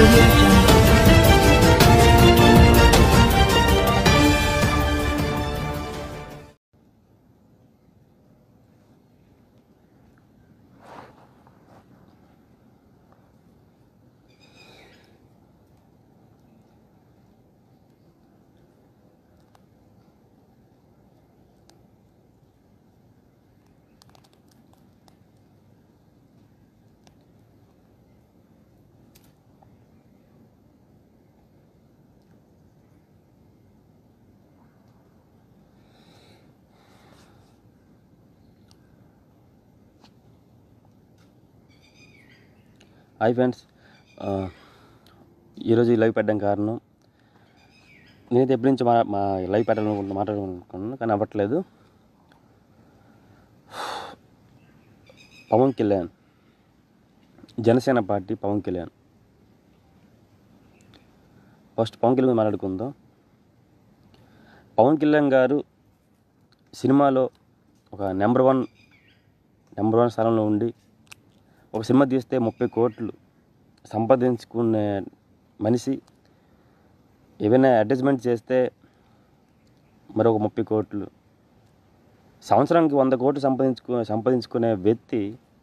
audio jungle. Hi friends ఆ, ఈరోజు ఈ లైవ్ పెట్టడం కారణం నేనైతే ఎప్పటి నుంచి మా మా లైవ్ పెట్టాలనుకుంటున్నా మాట్లాడాలనుకున్నాను కానీ అవ్వట్లేదు పవన్ కళ్యాణ్ జనసేన పార్టీ పవన్ కళ్యాణ్ ఫస్ట్ పవన్ కళ్యాణ్ గురించి మాట్లాడుకుందాం పవన్ కళ్యాణ్ గారు సినిమాలో ఒక నెంబర్ వన్ నెంబర్ వన్ స్థానంలో ఉండి ఒక సినిమా తీస్తే ముప్పై కోట్లు సంపాదించుకునే మనిషి ఏవైనా అడ్వర్టైజ్మెంట్ చేస్తే మరొక ముప్పై కోట్లు సంవత్సరానికి వంద కోట్లు సంపాదించుకు సంపాదించుకునే వ్యక్తి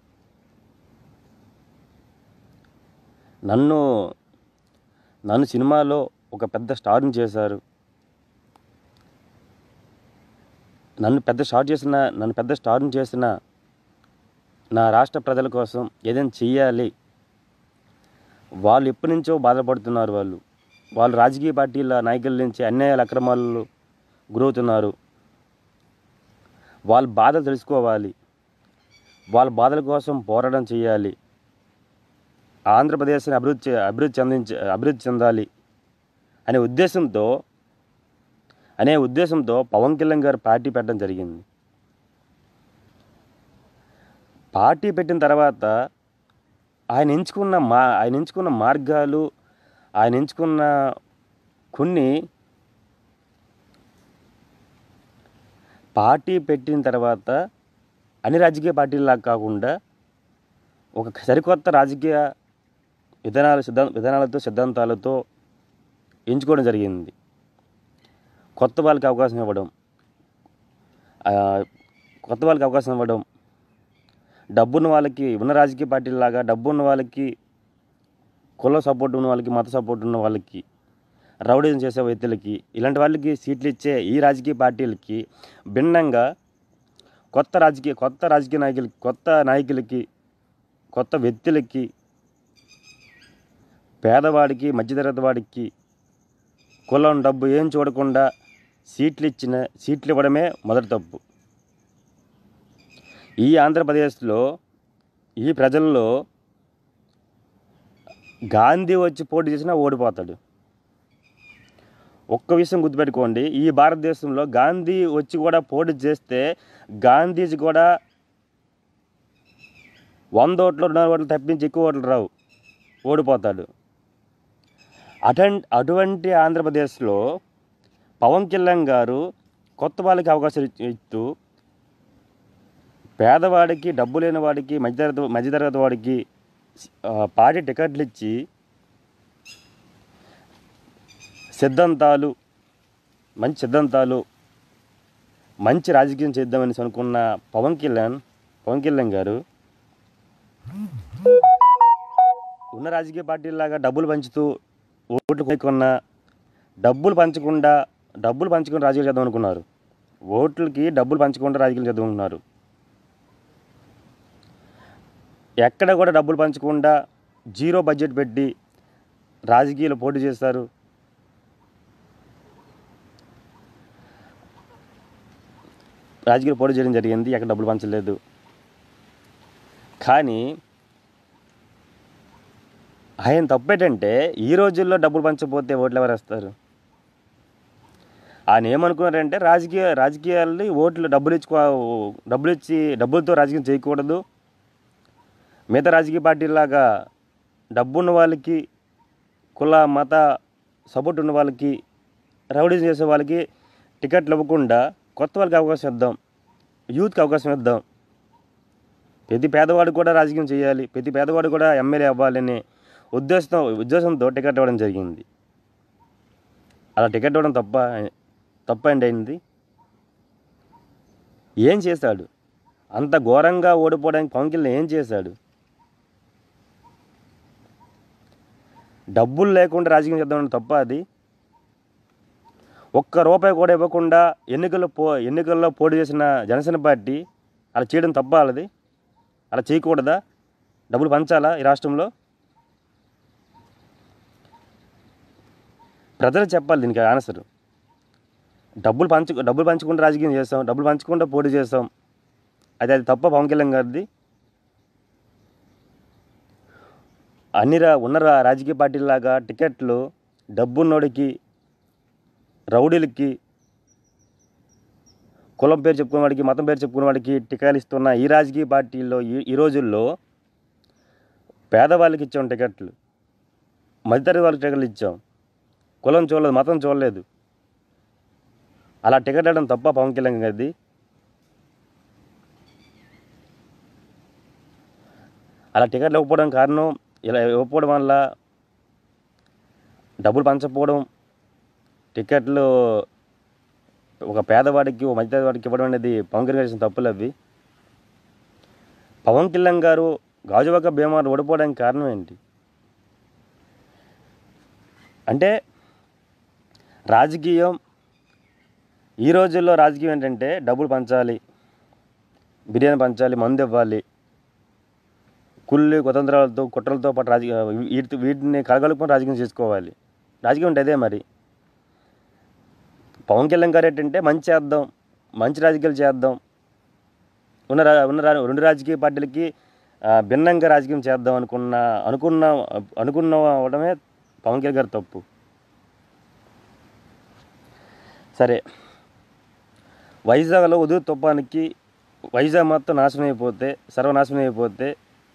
నన్ను నన్ను సినిమాలో ఒక పెద్ద స్టార్ని చేశారు నన్ను పెద్ద స్టార్ చేసిన నన్ను పెద్ద స్టార్ని చేసిన నా రాష్ట్ర ప్రజల కోసం ఏదైనా చెయ్యాలి వాళ్ళు ఎప్పటి నుంచో బాధపడుతున్నారు వాళ్ళు వాళ్ళు రాజకీయ పార్టీల నాయకుల నుంచి అన్యాయాల అక్రమాలు గురవుతున్నారు వాళ్ళ బాధలు తెలుసుకోవాలి వాళ్ళ బాధల కోసం పోరాటం చేయాలి ఆంధ్రప్రదేశ్ని అభివృద్ధి చే- అభివృద్ధి చెందించ అభివృద్ధి చెందాలి అనే ఉద్దేశంతో అనే ఉద్దేశంతో పవన్ కళ్యాణ్ గారు పార్టీ పెట్టడం జరిగింది పార్టీ పెట్టిన తర్వాత ఆయన ఎంచుకున్న మా ఆయన ఎంచుకున్న మార్గాలు ఆయన ఎంచుకున్న కొన్ని పార్టీ పెట్టిన తర్వాత అన్ని రాజకీయ పార్టీలా కాకుండా ఒక సరికొత్త రాజకీయ విధానాల సిద్ధాంత విధానాలతో సిద్ధాంతాలతో ఎంచుకోవడం జరిగింది కొత్త వాళ్ళకి అవకాశం ఇవ్వడం ఆ, కొత్త వాళ్ళకి అవకాశం ఇవ్వడం డబ్బున్న వాళ్ళకి ఉన్న రాజకీయ పార్టీలాగా డబ్బు ఉన్న వాళ్ళకి కుల సపోర్ట్ ఉన్న వాళ్ళకి మత సపోర్ట్ ఉన్న వాళ్ళకి రౌడీజం చేసే వ్యక్తులకి ఇలాంటి వాళ్ళకి సీట్లు ఇచ్చే ఈ రాజకీయ పార్టీలకి భిన్నంగా కొత్త రాజకీయ కొత్త రాజకీయ నాయకులకి కొత్త నాయకులకి కొత్త వ్యక్తులకి పేదవాడికి మధ్యతరగతి వాడికి కులం డబ్బు ఏం చూడకుండా సీట్లు ఇచ్చిన సీట్లు ఇవ్వడమే మొదటి తప్పు ఈ ఆంధ్రప్రదేశ్లో ఈ ప్రజల్లో గాంధీ వచ్చి పోటీ చేసినా ఓడిపోతాడు ఒక్క విషయం గుర్తుపెట్టుకోండి ఈ భారతదేశంలో గాంధీ వచ్చి కూడా పోటీ చేస్తే గాంధీజీ కూడా వంద ఓట్లు రెండు వందల ఓట్లు తప్పించి ఎక్కువ ఓట్లు రావు ఓడిపోతాడు అటన్ అటువంటి ఆంధ్రప్రదేశ్లో పవన్ కళ్యాణ్ గారు కొత్త వాళ్ళకి అవకాశం ఇచ్చి- ఇస్తూ పేదవాడికి డబ్బు లేని వాడికి మధ్యతరగతి మధ్యతరగతి వాడికి ఆ, పార్టీ టికెట్లు ఇచ్చి సిద్ధాంతాలు మంచి సిద్ధాంతాలు మంచి రాజకీయం చేద్దామని అనుకున్న పవన్ కళ్యాణ్ పవన్ కళ్యాణ్ గారు ఉన్న రాజకీయ పార్టీలాగా డబ్బులు పంచుతూ ఓట్లు కొన్న డబ్బులు పంచకుండా డబ్బులు పంచుకొని రాజకీయం చేద్దాం అనుకున్నారు ఓట్లకి డబ్బులు పంచకుండా రాజకీయం చేద్దాం అనుకున్నారు ఎక్కడ కూడా డబ్బులు పంచకుండా జీరో బడ్జెట్ పెట్టి రాజకీయాలు పోటీ చేస్తారు రాజకీయాలు పోటీ చేయడం జరిగింది ఎక్కడ డబ్బులు పంచలేదు కానీ ఆయన తప్పేటంటే ఈ రోజుల్లో డబ్బులు పంచకపోతే ఓట్లు ఎవరు వేస్తారు ఆయన ఏమనుకున్నారంటే రాజకీయ రాజకీయాలని ఓట్లు డబ్బులు ఇచ్చుకో డబ్బులు ఇచ్చి డబ్బులతో రాజకీయం చేయకూడదు మిగతా రాజకీయ పార్టీలాగా డబ్బున్న వాళ్ళకి కుల మత సపోర్ట్ ఉన్న వాళ్ళకి రౌడీజం చేసే వాళ్ళకి టికెట్లు ఇవ్వకుండా కొత్త వాళ్ళకి అవకాశం ఇద్దాం యూత్కి అవకాశం ఇద్దాం ప్రతి పేదవాడు కూడా రాజకీయం చేయాలి ప్రతి పేదవాడు కూడా ఎమ్మెల్యే అవ్వాలని ఉద్దేశంతో ఉద్దేశంతో టికెట్ ఇవ్వడం జరిగింది అలా టికెట్ ఇవ్వడం తప్ప తప్ప అండి అయింది ఏం చేశాడు అంత ఘోరంగా ఓడిపోవడానికి పవన్ కళ్యాణ్ ఏం చేశాడు డబ్బులు లేకుండా రాజకీయం చేద్దామని తప్ప అది ఒక్క రూపాయి కూడా ఇవ్వకుండా ఎన్నికల్లో పో ఎన్నికల్లో పోటీ చేసిన జనసేన పార్టీ అలా చేయడం తప్ప వాళ్ళది అలా చేయకూడదా డబ్బులు పంచాలా ఈ రాష్ట్రంలో ప్రజలు చెప్పాలి దీనికి ఆన్సర్ డబ్బులు పంచు డబ్బులు పంచకుండా రాజకీయం చేస్తాం డబ్బులు పంచకుండా పోటీ చేస్తాం అది అది తప్ప పవన్ కళ్యాణ్ గారిది అన్ని రా ఉన్న రా- రాజకీయ పార్టీలాగా టికెట్లు డబ్బున్నోడికి రౌడీలకి కులం పేరు చెప్పుకునే వాడికి మతం పేరు చెప్పుకునే వాడికి టికెట్లు ఇస్తున్న ఈ రాజకీయ పార్టీల్లో ఈ ఈ రోజుల్లో పేదవాళ్ళకి ఇచ్చాం టికెట్లు మధ్యతరగతి వాళ్ళకి టికెట్లు ఇచ్చాం కులం చూడలేదు మతం చూడలేదు అలా టికెట్ ఇవ్వడం తప్ప పవన్ కళ్యాణ్ గారిది అలా టికెట్లు ఇవ్వకపోవడం కారణం ఇలా ఇవ్వకపోవడం వల్ల డబ్బులు పంచకపోవడం టికెట్లు ఒక పేదవాడికి ఒక మధ్యవాడికి ఇవ్వడం అనేది పవన్ కళ్యాణ్ చేసిన తప్పులు అవి పవన్ కళ్యాణ్ గారు గాజువాక భీమారు ఓడిపోవడానికి కారణం ఏంటి అంటే రాజకీయం ఈ రోజుల్లో రాజకీయం ఏంటంటే డబ్బులు పంచాలి బిర్యానీ పంచాలి మందు ఇవ్వాలి కుళ్ళు కుతంత్రాలతో కుట్రలతో పాటు రాజకీయ వీటి వీటిని కలగలుపుకొని రాజకీయం చేసుకోవాలి రాజకీయం అంటే అదే మరి పవన్ కళ్యాణ్ గారు ఏంటంటే మంచి చేద్దాం మంచి రాజకీయాలు చేద్దాం ఉన్న రా ఉన్న రా- రెండు రాజకీయ పార్టీలకి ఆ, భిన్నంగా రాజకీయం చేద్దాం అనుకున్న అనుకున్న అనుకున్న అవడమే పవన్ కళ్యాణ్ గారి తప్పు సరే వైజాగ్లో ఉదయ తుఫానికి వైజాగ్ మొత్తం నాశనం అయిపోతే సర్వనాశనం అయిపోతే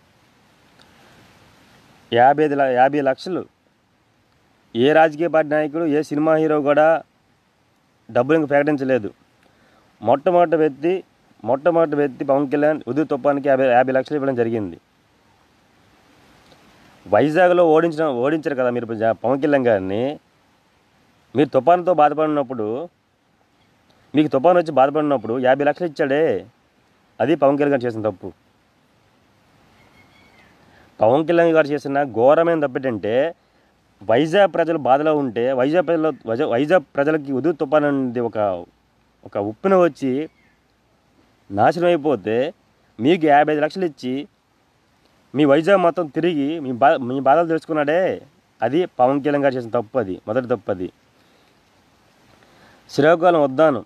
యాభై ఐదు ల- యాభై లక్షలు ఏ రాజకీయ పార్టీ నాయకుడు ఏ సినిమా హీరో కూడా డబ్బులు ఇంకా ప్రకటించలేదు మొట్టమొదటి వ్యక్తి మొట్టమొదటి వ్యక్తి పవన్ కళ్యాణ్ ఉదయ తుఫానికి యాభై యాభై లక్షలు ఇవ్వడం జరిగింది వైజాగ్లో ఓడించిన ఓడించారు కదా మీరు జా- పవన్ కళ్యాణ్ గారిని మీరు తుఫానుతో బాధపడినప్పుడు మీకు తుఫాను వచ్చి బాధపడినప్పుడు యాభై లక్షలు ఇచ్చాడే అది పవన్ కళ్యాణ్ గారు చేసిన తప్పు పవన్ కళ్యాణ్ గారు చేసిన ఘోరమైన తప్పేంటంటే వైజాగ్ ప్రజలు బాధలో ఉంటే వైజాగ్ ప్రజలు వైజాగ్ వైజాగ్ ప్రజలకి ఉదు తుఫాను అనేది ఒక ఒక ఉప్పున వచ్చి నాశనం అయిపోతే మీకు యాభై ఐదు లక్షలు ఇచ్చి మీ వైజాగ్ మొత్తం తిరిగి మీ బా మీ బాధలు తెలుసుకున్నాడే అది పవన్ కళ్యాణ్ గారు చేసిన తప్పు అది మొదటి తప్పు అది శ్రీకాకుళం వద్దాను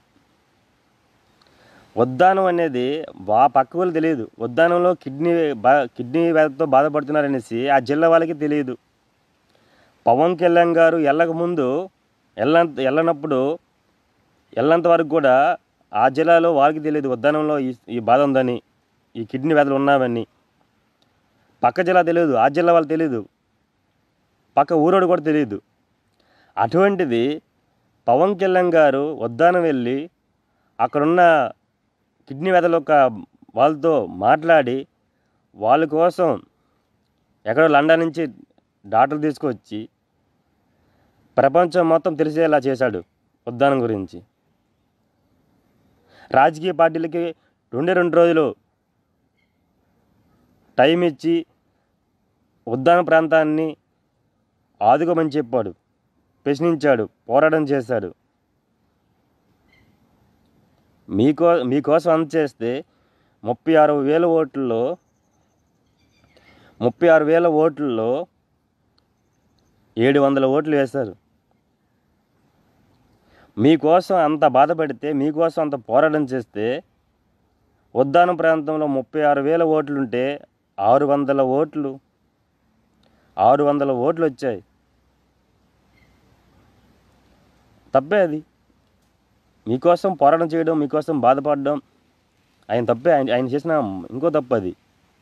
ఉద్దానం అనేది బా పక్క వాళ్ళు తెలియదు ఉద్దానంలో కిడ్నీ బా కిడ్నీ వ్యాధితో బాధపడుతున్నారనేసి ఆ జిల్లా వాళ్ళకి తెలియదు పవన్ కళ్యాణ్ గారు వెళ్ళక ముందు వెళ్ళంత వెళ్ళనప్పుడు వెళ్ళంత వరకు కూడా ఆ జిల్లాలో వారికి తెలియదు ఉద్దానంలో ఈ ఈ బాధ ఉందని ఈ కిడ్నీ వ్యాధులు ఉన్నావని పక్క జిల్లా తెలియదు ఆ జిల్లా వాళ్ళు తెలియదు పక్క ఊరోడు కూడా తెలియదు అటువంటిది పవన్ కళ్యాణ్ గారు ఉద్దానం వెళ్ళి అక్కడున్న కిడ్నీ వ్యాధుల యొక్క వాళ్ళతో మాట్లాడి వాళ్ళ కోసం ఎక్కడో లండన్ నుంచి డాక్టర్ తీసుకొచ్చి ప్రపంచం మొత్తం తెలిసేలా చేశాడు ఉద్దానం గురించి రాజకీయ పార్టీలకి రెండే రెండు రోజులు టైం ఇచ్చి ఉద్దాన ప్రాంతాన్ని ఆదుకోమని చెప్పాడు ప్రశ్నించాడు పోరాటం చేశాడు మీకో మీకోసం అంత చేస్తే ముప్పై ఆరు వేల ఓట్లలో ముప్పై ఆరు వేల ఓట్లలో ఏడు వందల ఓట్లు వేశారు మీకోసం అంత బాధపడితే మీకోసం అంత పోరాటం చేస్తే ఉద్దానం ప్రాంతంలో ముప్పై ఆరు వేల ఓట్లుంటే ఆరు వందల ఓట్లు ఆరు వందల ఓట్లు వచ్చాయి తప్పే అది మీకోసం పోరాటం చేయడం మీకోసం బాధపడడం ఆయన తప్పే ఆయన ఆయన చేసిన ఇంకో తప్పు అది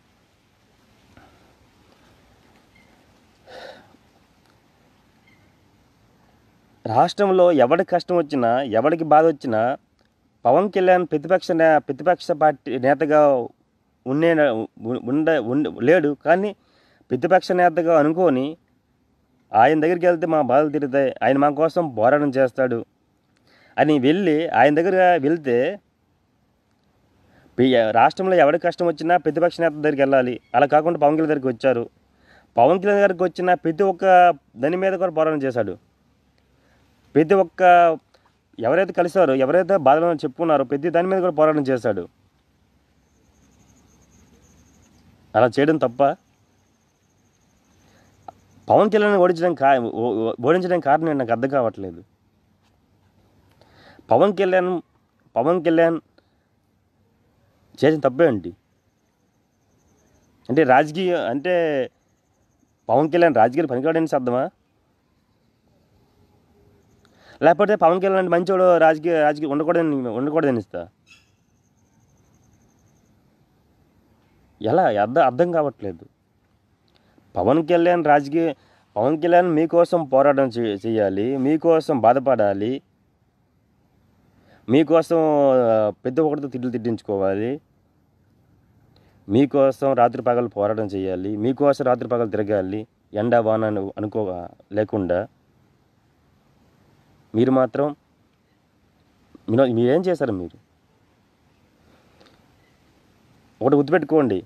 రాష్ట్రంలో ఎవడికి కష్టం వచ్చినా ఎవడికి బాధ వచ్చినా పవన్ కళ్యాణ్ ప్రతిపక్ష నే- ప్రతిపక్ష పార్టీ నేతగా ఉండే ఉండ ఉండ లేడు కానీ ప్రతిపక్ష నేతగా అనుకొని ఆయన దగ్గరికి వెళ్తే మా బాధలు తిరుగుతాయి ఆయన మా కోసం పోరాటం చేస్తాడు అని వెళ్ళి ఆయన దగ్గర వెళ్తే పి- రాష్ట్రంలో ఎవరికి కష్టం వచ్చినా ప్రతిపక్ష నేత దగ్గరికి వెళ్ళాలి అలా కాకుండా పవన్ కళ్యాణ్ దగ్గరికి వచ్చారు పవన్ కళ్యాణ్ గారికి వచ్చిన ప్రతి ఒక్క దాని మీద కూడా పోరాటం చేశాడు ప్రతి ఒక్క ఎవరైతే కలిసారో ఎవరైతే బాధలో చెప్పుకున్నారో ప్రతి దాని మీద కూడా పోరాటం చేశాడు అలా చేయడం తప్ప పవన్ కళ్యాణ్ ఓడించడం కా ఓ- ఓ- ఓడించడానికి కారణం ఏంటి నాకు అర్థం కావట్లేదు పవన్ కళ్యాణ్ పవన్ కళ్యాణ్ చేసిన తప్పే ఏంటి అంటే రాజకీయ అంటే పవన్ కళ్యాణ్ రాజకీయాలు పనికిరాడని అర్థమా లేకపోతే పవన్ కళ్యాణ్ అంటే మంచోడు రాజకీయ రాజకీయ ఉండకూడదని ఉండకూడదని ఇస్తా ఎలా అర్థం అర్థం కావట్లేదు పవన్ కళ్యాణ్ రాజకీయ పవన్ కళ్యాణ్ మీకోసం పోరాటం చే- చేయాలి మీకోసం బాధపడాలి మీకోసం ఆ, ప్రతి ఒక్కరితో తిట్లు తిట్టించుకోవాలి మీకోసం రాత్రి పగలు పోరాటం చేయాలి మీకోసం రాత్రి పగలు తిరగాలి ఎండ వాన అను- అనుకో లేకుండా మీరు మాత్రం మీరు మీరేం చేశారు మీరు ఒకటి గుర్తుపెట్టుకోండి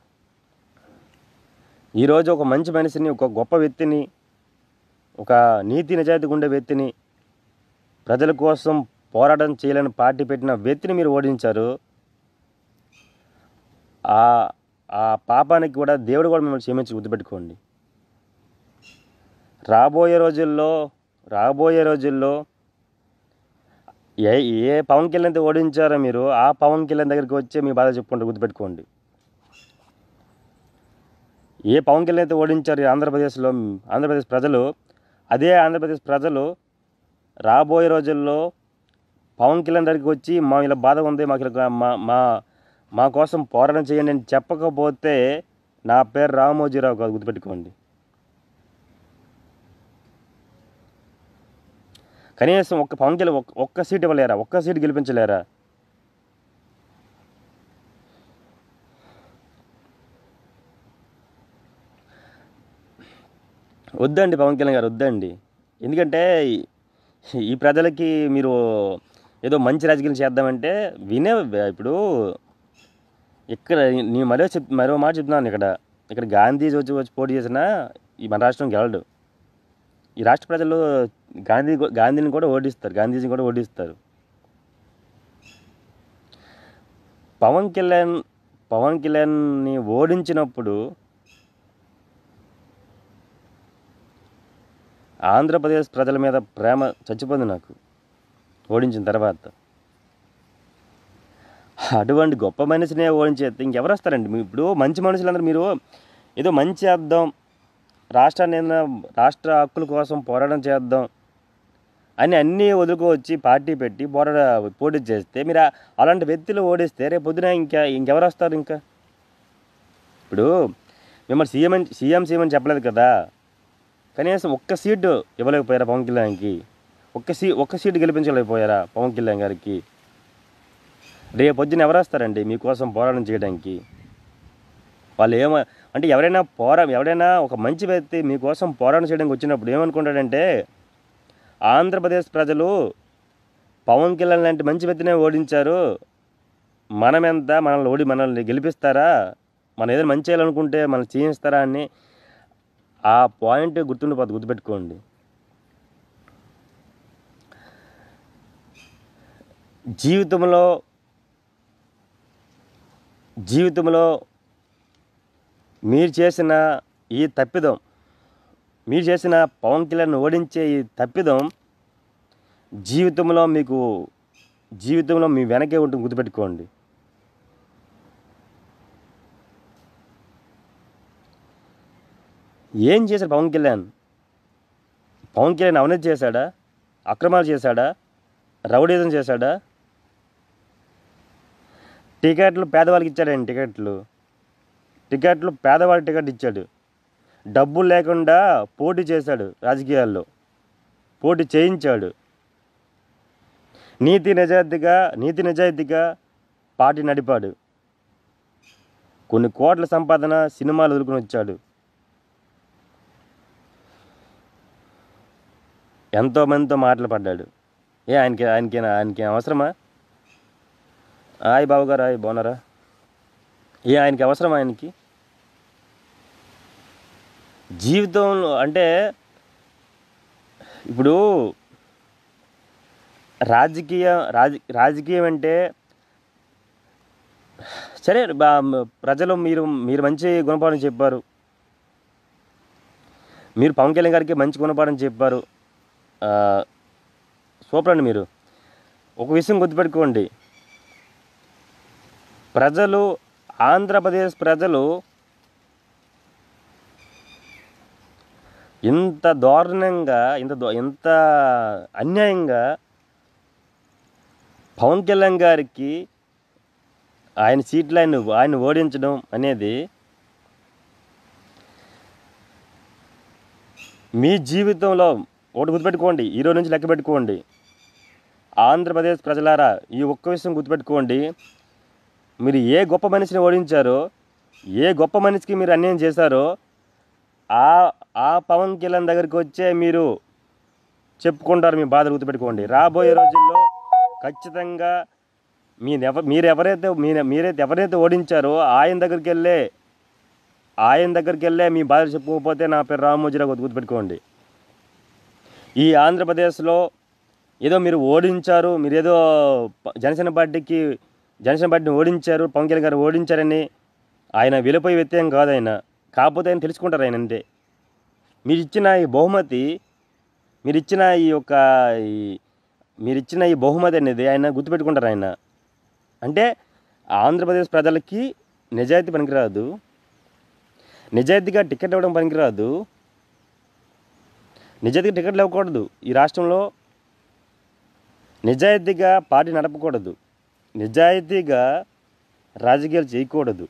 ఈరోజు ఒక మంచి మనిషిని ఒక గొప్ప వ్యక్తిని ఒక నీతి నిజాయితీ ఉండే వ్యక్తిని ప్రజల కోసం పోరాటం చేయలేని పార్టీ పెట్టిన వ్యక్తిని మీరు ఓడించారు ఆ ఆ పాపానికి కూడా దేవుడు కూడా మిమ్మల్ని క్షమించి గుర్తుపెట్టుకోండి రాబోయే రోజుల్లో రాబోయే రోజుల్లో ఏ ఏ పవన్ కళ్యాణ్ అయితే ఓడించారో మీరు ఆ పవన్ కళ్యాణ్ దగ్గరికి వచ్చి మీ బాధ చెప్పుకుంటారు గుర్తుపెట్టుకోండి ఏ పవన్ కళ్యాణ్ అయితే ఓడించారు ఈ ఆంధ్రప్రదేశ్లో ఆంధ్రప్రదేశ్ ప్రజలు అదే ఆంధ్రప్రదేశ్ ప్రజలు రాబోయే రోజుల్లో పవన్ కళ్యాణ్ దగ్గరికి వచ్చి మా ఇలా బాధ ఉంది మాకు ఇలా మా మా మా కోసం పోరాటం చేయండి అని చెప్పకపోతే నా పేరు రామోజీరావు కాదు గుర్తుపెట్టుకోండి కనీసం ఒక్క పవన్ కళ్యాణ్ ఒక్క ఒక్క సీట్ ఇవ్వలేరా ఒక్క సీట్ గెలిపించలేరా వద్దండి పవన్ కళ్యాణ్ గారు వద్దండి ఎందుకంటే ఈ- ఈ ప్రజలకి మీరు ఏదో మంచి రాజకీయం చేద్దామంటే వినే ఇప్పుడు ఇక్కడ నేను మరో చెప్ మరో మాట చెప్తున్నాను ఇక్కడ ఇక్కడ గాంధీ వచ్చి వచ్చి పోటీ చేసినా ఈ మన రాష్ట్రం గెలడు ఈ రాష్ట్ర ప్రజలు గాంధీ కూ- గాంధీని కూడా ఓడిస్తారు గాంధీజీని కూడా ఓడిస్తారు పవన్ కళ్యాణ్ పవన్ కళ్యాణ్ని ఓడించినప్పుడు ఆంధ్రప్రదేశ్ ప్రజల మీద ప్రేమ చచ్చిపోయింది నాకు ఓడించిన తర్వాత అటువంటి గొప్ప మనిషినే ఓడించేస్తే ఇంకెవరు వస్తారండి మీ- ఇప్పుడు మంచి మనుషులందరూ మీరు ఏదో మంచి చేద్దాం రాష్ట్రాన్ని ఏదైనా రాష్ట్ర హక్కుల కోసం పోరాటం చేద్దాం అని అన్నీ వదులుకోవచ్చి పార్టీ పెట్టి పోరాట పోటీ చేస్తే మీరు ఆ- అలాంటి వ్యక్తులు ఓడిస్తే రేపు పొద్దున ఇంకా ఇంకెవరు వస్తారు ఇంకా ఇప్పుడు మిమ్మల్ని సీఎం అని సీఎం సీఎం అని చెప్పలేదు కదా కనీసం ఒక్క సీటు ఇవ్వలేకపోయారా పవన్ కళ్యాణ్కి ఒక్క సీ ఒక్క సీటు గెలిపించలేకపోయారా పవన్ కళ్యాణ్ గారికి రేపు పొద్దున ఎవరు వస్తారండి మీకోసం పోరాటం చేయడానికి వాళ్ళు ఏమ అంటే ఎవరైనా పోరా ఎవరైనా ఒక మంచి వ్యక్తి మీకోసం పోరాటం చేయడానికి వచ్చినప్పుడు ఏమనుకుంటాడంటే ఆంధ్రప్రదేశ్ ప్రజలు పవన్ కళ్యాణ్ లాంటి మంచి వ్యక్తినే ఓడించారు మనం ఎంత మనల్ని ఓడి మనల్ని గెలిపిస్తారా మనం ఏదైనా మంచి చేయాలనుకుంటే మనం చేయిస్తారా అని ఆ పాయింట్ గుర్తుండిపోతుంది గుర్తుపెట్టుకోండి జీవితంలో జీవితంలో మీరు చేసిన ఈ తప్పిదం మీరు చేసిన పవన్ కళ్యాణ్ ఓడించే ఈ తప్పిదం జీవితంలో మీకు జీవితంలో మీ వెనకే ఉంటుంది గుర్తుపెట్టుకోండి ఏం చేశాడు పవన్ కళ్యాణ్ పవన్ కళ్యాణ్ అవినీతి చేశాడా అక్రమాలు చేశాడా రౌడీజం చేశాడా టికెట్లు పేదవాళ్ళకి ఇచ్చాడండి టికెట్లు టికెట్లు పేదవాళ్ళకి టికెట్ ఇచ్చాడు డబ్బులు లేకుండా పోటీ చేశాడు రాజకీయాల్లో పోటీ చేయించాడు నీతి నిజాయితీగా నీతి నిజాయితీగా పార్టీ నడిపాడు కొన్ని కోట్ల సంపాదన సినిమాలు వదులుకుని వచ్చాడు ఎంతోమందితో మాటలు పడ్డాడు ఏ ఆయనకి ఆయనకి ఆయనకి అవసరమా హాయ్ బాబు గారు హాయ్ బాగున్నారా ఏ ఆయనకి అవసరం ఆయనకి జీవితంలో అంటే ఇప్పుడు రాజకీయ రాజ రాజకీయం అంటే సరే బా- ప్రజలు మీరు మీరు మంచి గుణపాఠం చెప్పారు మీరు పవన్ కళ్యాణ్ గారికి మంచి గుణపాఠం చెప్పారు ఆ, సూపర్ అండి మీరు ఒక విషయం గుర్తుపెట్టుకోండి ప్రజలు ఆంధ్రప్రదేశ్ ప్రజలు ఇంత దారుణంగా ఇంత దో- ఇంత అన్యాయంగా పవన్ కళ్యాణ్ గారికి ఆయన సీట్లు ఆయన ఆయన ఓడించడం అనేది మీ జీవితంలో ఒకటి గుర్తుపెట్టుకోండి ఈ రోజు నుంచి లెక్క పెట్టుకోండి ఆంధ్రప్రదేశ్ ప్రజలారా ఈ ఒక్క విషయం గుర్తుపెట్టుకోండి మీరు ఏ గొప్ప మనిషిని ఓడించారో ఏ గొప్ప మనిషికి మీరు అన్యాయం చేశారో ఆ ఆ పవన్ కళ్యాణ్ దగ్గరికి వచ్చే మీరు చెప్పుకుంటారు మీ బాధలు గుర్తుపెట్టుకోండి రాబోయే రోజుల్లో ఖచ్చితంగా మీరు ఎవ మీరు ఎవరైతే మీరు మీరైతే ఎవరైతే ఓడించారో ఆయన దగ్గరికి వెళ్ళే ఆయన దగ్గరికి వెళ్ళే మీ బాధలు చెప్పుకోకపోతే నా పేరు రామోజీరావు గుర్తు- గుర్తుపెట్టుకోండి ఈ ఆంధ్రప్రదేశ్లో ఏదో మీరు ఓడించారు మీరు ఏదో ప- జనసేన పార్టీకి జనసేన పార్టీని ఓడించారు పవన్ కళ్యాణ్ గారు ఓడించారని ఆయన వెళ్ళిపోయే వ్యక్తి ఏం కాదు ఆయన కాకపోతే ఆయన తెలుసుకుంటారు ఆయన అంతే మీరు ఇచ్చిన ఈ బహుమతి మీరు ఇచ్చిన ఈ యొక్క ఈ మీరు ఇచ్చిన ఈ బహుమతి అనేది ఆయన గుర్తుపెట్టుకుంటారు ఆయన అంటే ఆంధ్రప్రదేశ్ ప్రజలకి నిజాయితీ పనికిరాదు నిజాయితీగా టికెట్ ఇవ్వడం పనికిరాదు నిజాయితీగా టికెట్లు ఇవ్వకూడదు ఈ రాష్ట్రంలో నిజాయితీగా పార్టీ నడపకూడదు నిజాయితీగా రాజకీయాలు చేయకూడదు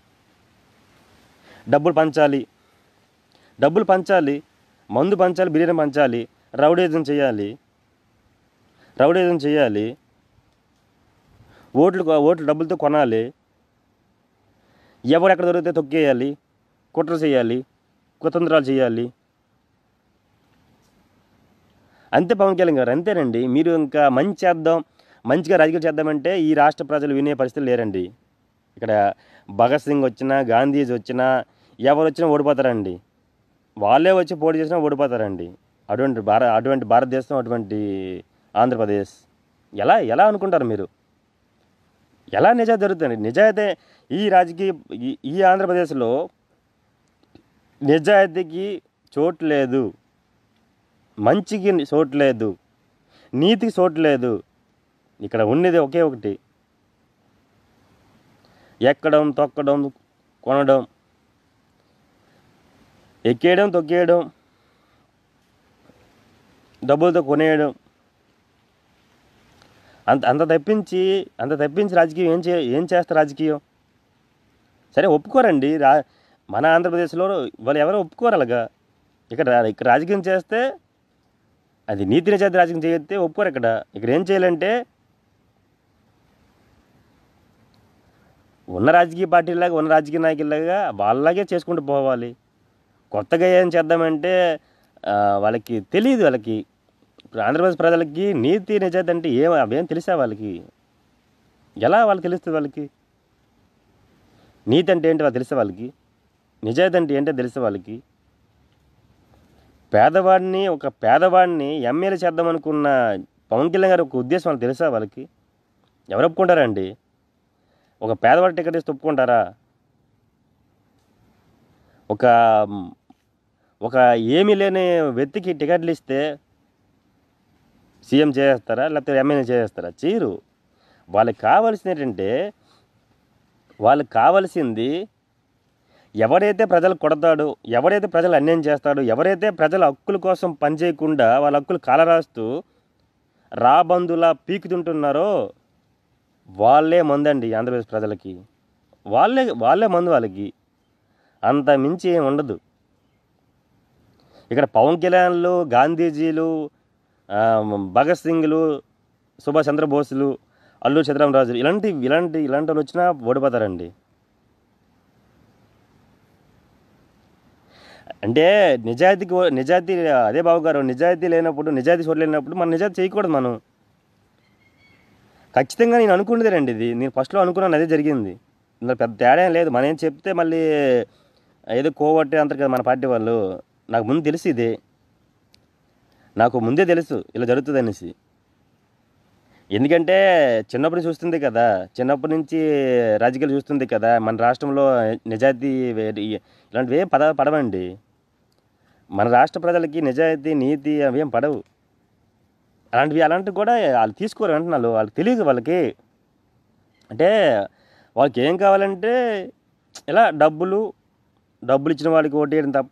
డబ్బులు పంచాలి డబ్బులు పంచాలి మందు పంచాలి బిర్యానీ పంచాలి రౌడీజం చేయాలి రౌడీజం చేయాలి ఓట్లు ఓట్లు డబ్బులతో కొనాలి ఎవరు ఎక్కడ దొరికితే తొక్కేయాలి కుట్ర చేయాలి కుతంత్రాలు చేయాలి అంతే పవన్ కళ్యాణ్ గారు అంతేనండి మీరు ఇంకా మంచి చేద్దాం మంచిగా రాజకీయం చేద్దామంటే ఈ రాష్ట్ర ప్రజలు వినే పరిస్థితి లేరండి ఇక్కడ భగత్ సింగ్ వచ్చినా గాంధీజీ వచ్చినా ఎవరు వచ్చినా ఓడిపోతారండి వాళ్ళే వచ్చి పోటీ చేసినా ఓడిపోతారండి అటువంటి భార అటువంటి భారతదేశం అటువంటి ఆంధ్రప్రదేశ్ ఎలా ఎలా అనుకుంటారు మీరు ఎలా నిజాయితీ జరుగుతుంది నిజాయితీ ఈ రాజకీయ ఈ- ఈ ఆంధ్రప్రదేశ్లో నిజాయితీకి చోటు లేదు మంచికి చోటు లేదు నీతికి చోటు లేదు ఇక్కడ ఉన్నది ఒకే ఒకటి ఎక్కడం తొక్కడం కొనడం ఎక్కేయడం తొక్కేయడం డబ్బులతో కొనేయడం అంత అంత తప్పించి అంత తప్పించి రాజకీయం ఏం చే ఏం చేస్తారు రాజకీయం సరే ఒప్పుకోరండి రా మన ఆంధ్రప్రదేశ్లో వాళ్ళు ఎవరో ఒప్పుకోరు అలాగా ఇక్కడ రా- ఇక్కడ రాజకీయం చేస్తే అది నీతి నిజాయితీ రాజకీయం చేస్తే ఒప్పుకోరు ఇక్కడ ఇక్కడ ఏం చేయాలంటే ఉన్న రాజకీయ పార్టీలాగా ఉన్న రాజకీయ నాయకులాగా వాళ్ళలాగే చేసుకుంటూ పోవాలి కొత్తగా ఏం చేద్దామంటే ఆ, వాళ్ళకి తెలియదు వాళ్ళకి ఇప్పుడు ఆంధ్రప్రదేశ్ ప్రజలకి నీతి నిజాయితీ అంటే ఏం అవేం తెలిసా వాళ్ళకి ఎలా వాళ్ళకి తెలుస్తుంది వాళ్ళకి నీతి అంటే ఏంటి వాళ్ళు తెలిసే వాళ్ళకి నిజాయితీ అంటే ఏంటో తెలిసే వాళ్ళకి పేదవాడిని ఒక పేదవాడిని ఎమ్మెల్యే చేద్దాం అనుకున్న పవన్ కళ్యాణ్ గారి ఒక ఉద్దేశం వాళ్ళకి తెలుసా వాళ్ళకి ఎవరు ఒప్పుకుంటారండి ఒక పేదవాడి టికెట్ ఇస్తే ఒప్పుకుంటారా ఒక ఒక ఏమీ లేని వ్యక్తికి టికెట్లు ఇస్తే సీఎం చేస్తారా లేకపోతే ఎమ్మెల్యే చేస్తారా చేయరు వాళ్ళకి కావాల్సింది ఏంటంటే వాళ్ళకి కావాల్సింది ఎవరైతే ప్రజలు కొడతాడో ఎవరైతే ప్రజలు అన్యాయం చేస్తాడో ఎవరైతే ప్రజల హక్కుల కోసం పనిచేయకుండా వాళ్ళ హక్కులు కాలరాస్తూ రాబందులా పీకుతుంటున్నారో వాళ్ళే మందండి ఆంధ్రప్రదేశ్ ప్రజలకి వాళ్ళే వాళ్ళే మందు వాళ్ళకి అంత మించి ఏం ఉండదు ఇక్కడ పవన్ కళ్యాణ్లు గాంధీజీలు ఆ, భగత్ సింగ్లు సుభాష్ చంద్రబోసులు అల్లూరి సీతారామరాజులు ఇలాంటి ఇలాంటి ఇలాంటి వాళ్ళు వచ్చినా ఓడిపోతారండి అంటే నిజాయితీకి ఓ- నిజాయితీ అదే బాబు గారు నిజాయితీ లేనప్పుడు నిజాయితీ చూడలేనప్పుడు మనం నిజాయితీ చేయకూడదు మనం ఖచ్చితంగా నేను అనుకున్నదే రండి ఇది నేను ఫస్ట్లో అనుకున్నాను అదే జరిగింది ఇందులో పెద్ద తేడా ఏం లేదు మనం ఏం చెప్తే మళ్ళీ ఏదో కోవట్టే అంటారు కదా మన పార్టీ వాళ్ళు నాకు ముందు తెలుసు ఇది నాకు ముందే తెలుసు ఇలా జరుగుతుంది అనేసి ఎందుకంటే చిన్నప్పటి నుంచి చూస్తుంది కదా చిన్నప్పటి నుంచి రాజకీయాలు చూస్తుంది కదా మన రాష్ట్రంలో నిజాయితీ వే- ఇలాంటివి ఏం పద పడవండి మన రాష్ట్ర ప్రజలకి నిజాయితీ నీతి అవి ఏం పడవు అలాంటివి అలాంటివి కూడా వాళ్ళు తీసుకోరు అంటున్నారు వాళ్ళకి తెలియదు వాళ్ళకి అంటే వాళ్ళకి ఏం కావాలంటే ఇలా డబ్బులు డబ్బులు ఇచ్చిన వాళ్ళకి ఓటేయడం తప్ప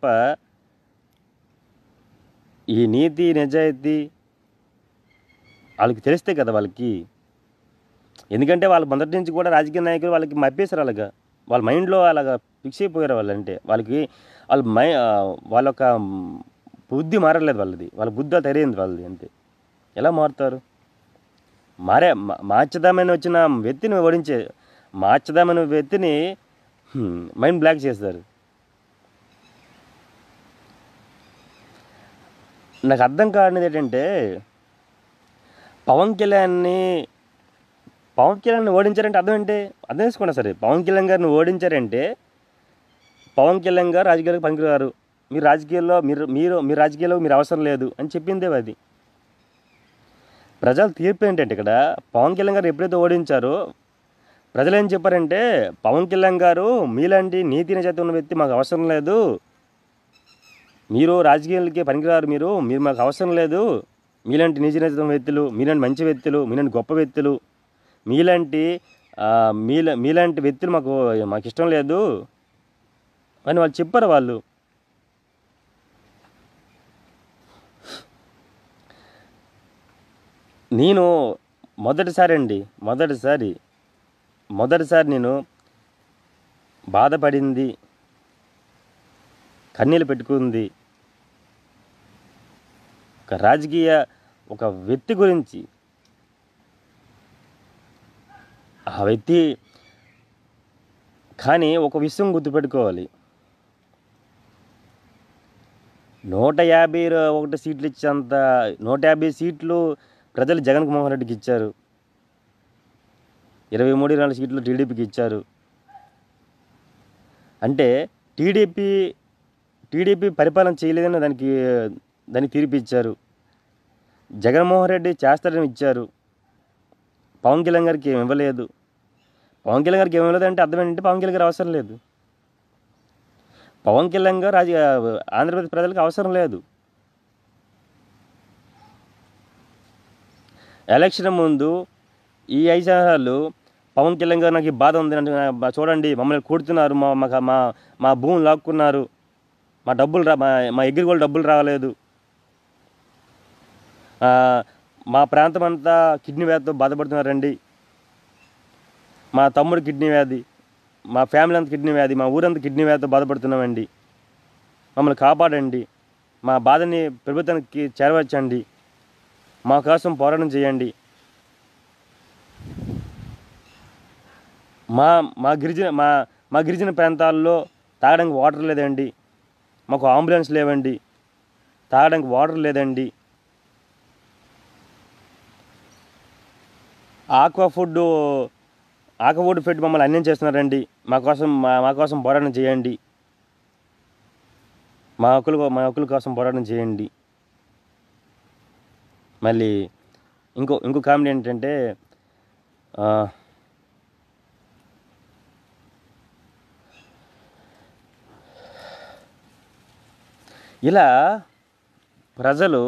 ఈ నీతి నిజాయితీ వాళ్ళకి తెలిస్తే కదా వాళ్ళకి ఎందుకంటే వాళ్ళ మొదటి నుంచి కూడా రాజకీయ నాయకులు వాళ్ళకి మప్పేశారు అలాగా వాళ్ళ మైండ్లో అలాగా ఫిక్స్ అయిపోయారు వాళ్ళంటే వాళ్ళకి వాళ్ళ మై ఆ, వాళ్ళ యొక్క బుద్ధి మారలేదు వాళ్ళది వాళ్ళ బుద్ధి తెరైంది వాళ్ళది అంతే ఎలా మారుతారు మారే మా- మార్చుదామని వచ్చిన వ్యక్తిని ఓడించే మార్చుదామని వ్యక్తిని హ్మ్, మైండ్ బ్లాక్ చేస్తారు నాకు అర్థం కానిది ఏంటంటే పవన్ కళ్యాణ్ని పవన్ కళ్యాణ్ని ఓడించారంటే అర్థం ఏంటి అర్థం చేసుకోండి సరే పవన్ కళ్యాణ్ గారిని ఓడించారంటే పవన్ కళ్యాణ్ గారు రాజకీయాలకు పనికిరారు మీరు రాజకీయాల్లో మీరు మీరు మీ రాజకీయాల్లో మీరు అవసరం లేదు అని చెప్పిందే అది ప్రజల తీర్పు ఏంటంటే ఇక్కడ పవన్ కళ్యాణ్ గారు ఎప్పుడైతే ఓడించారో ప్రజలు ఏం చెప్పారంటే పవన్ కళ్యాణ్ గారు మీలాంటి నీతి నిజాయితీ ఉన్న వ్యక్తి మాకు అవసరం లేదు మీరు రాజకీయాలకి పనికిరారు మీరు మీరు మాకు అవసరం లేదు మీలాంటి నీతి నిజాయితీ ఉన్న వ్యక్తులు మీలాంటి మంచి వ్యక్తులు మీలాంటి గొప్ప వ్యక్తులు మీలాంటి ఆ, మీల మీలాంటి వ్యక్తులు మాకు మాకు ఇష్టం లేదు అని వాళ్ళు చెప్పారు వాళ్ళు నేను మొదటిసారి అండి మొదటిసారి మొదటిసారి నేను బాధపడింది కన్నీళ్ళు పెట్టుకుంది ఒక రాజకీయ ఒక వ్యక్తి గురించి ఆ వ్యక్తి కానీ ఒక విషయం గుర్తుపెట్టుకోవాలి నూట యాభై ర- ఒకటి సీట్లు ఇచ్చేంత నూట యాభై సీట్లు ప్రజలు జగన్మోహన్ రెడ్డికి ఇచ్చారు ఇరవై మూడు నాలుగు సీట్లు టీడీపీకి ఇచ్చారు అంటే టీడీపీ టీడీపీ పరిపాలన చేయలేదని దానికి దానికి తీర్పు ఇచ్చారు జగన్మోహన్ రెడ్డి చేస్తారని ఇచ్చారు పవన్ కళ్యాణ్ గారికి ఏమి ఇవ్వలేదు పవన్ కళ్యాణ్ గారికి ఏమి ఇవ్వలేదు అంటే అర్థం ఏంటంటే పవన్ కళ్యాణ్ గారు అవసరం లేదు పవన్ కళ్యాణ్ గారు రాజ ఆంధ్రప్రదేశ్ ప్రజలకు అవసరం లేదు ఎలక్షన్ ముందు ఈ ఐదు సంవత్సరాలు పవన్ కళ్యాణ్ గారు నాకు ఈ బాధ ఉంది అంటే నా- చూడండి మమ్మల్ని కొడుతున్నారు మా మాకు- మా మా భూములు లాక్కున్నారు మా డబ్బులు రా మా మా ఎగ్రిగోల్డ్ డబ్బులు రాలేదు ఆ, మా ప్రాంతం అంతా కిడ్నీ వ్యాధితో బాధపడుతున్నారండి మా తమ్ముడు కిడ్నీ వ్యాధి మా ఫ్యామిలీ అంతా కిడ్నీ వ్యాధి మా ఊరంతా కిడ్నీ వ్యాధితో బాధపడుతున్నామండి మమ్మల్ని కాపాడండి మా బాధని ప్రభుత్వానికి చేరవచ్చండి మా కోసం పోరాటం చేయండి మా మా గిరిజన మా మా గిరిజన ప్రాంతాల్లో తాగడానికి వాటర్ లేదండి మాకు అంబులెన్స్ లేవండి తాగడానికి వాటర్ లేదండి aqua food aqua food fed మమ్మల్ని అన్యం చేస్తున్నారండి మా కోసం మా మా కోసం పోరాటం చేయండి మా హక్కుల మా హక్కుల కోసం పోరాటం చేయండి మళ్ళీ ఇంకో ఇంకో కామెడీ ఏంటంటే ఆ, ఇలా ప్రజలు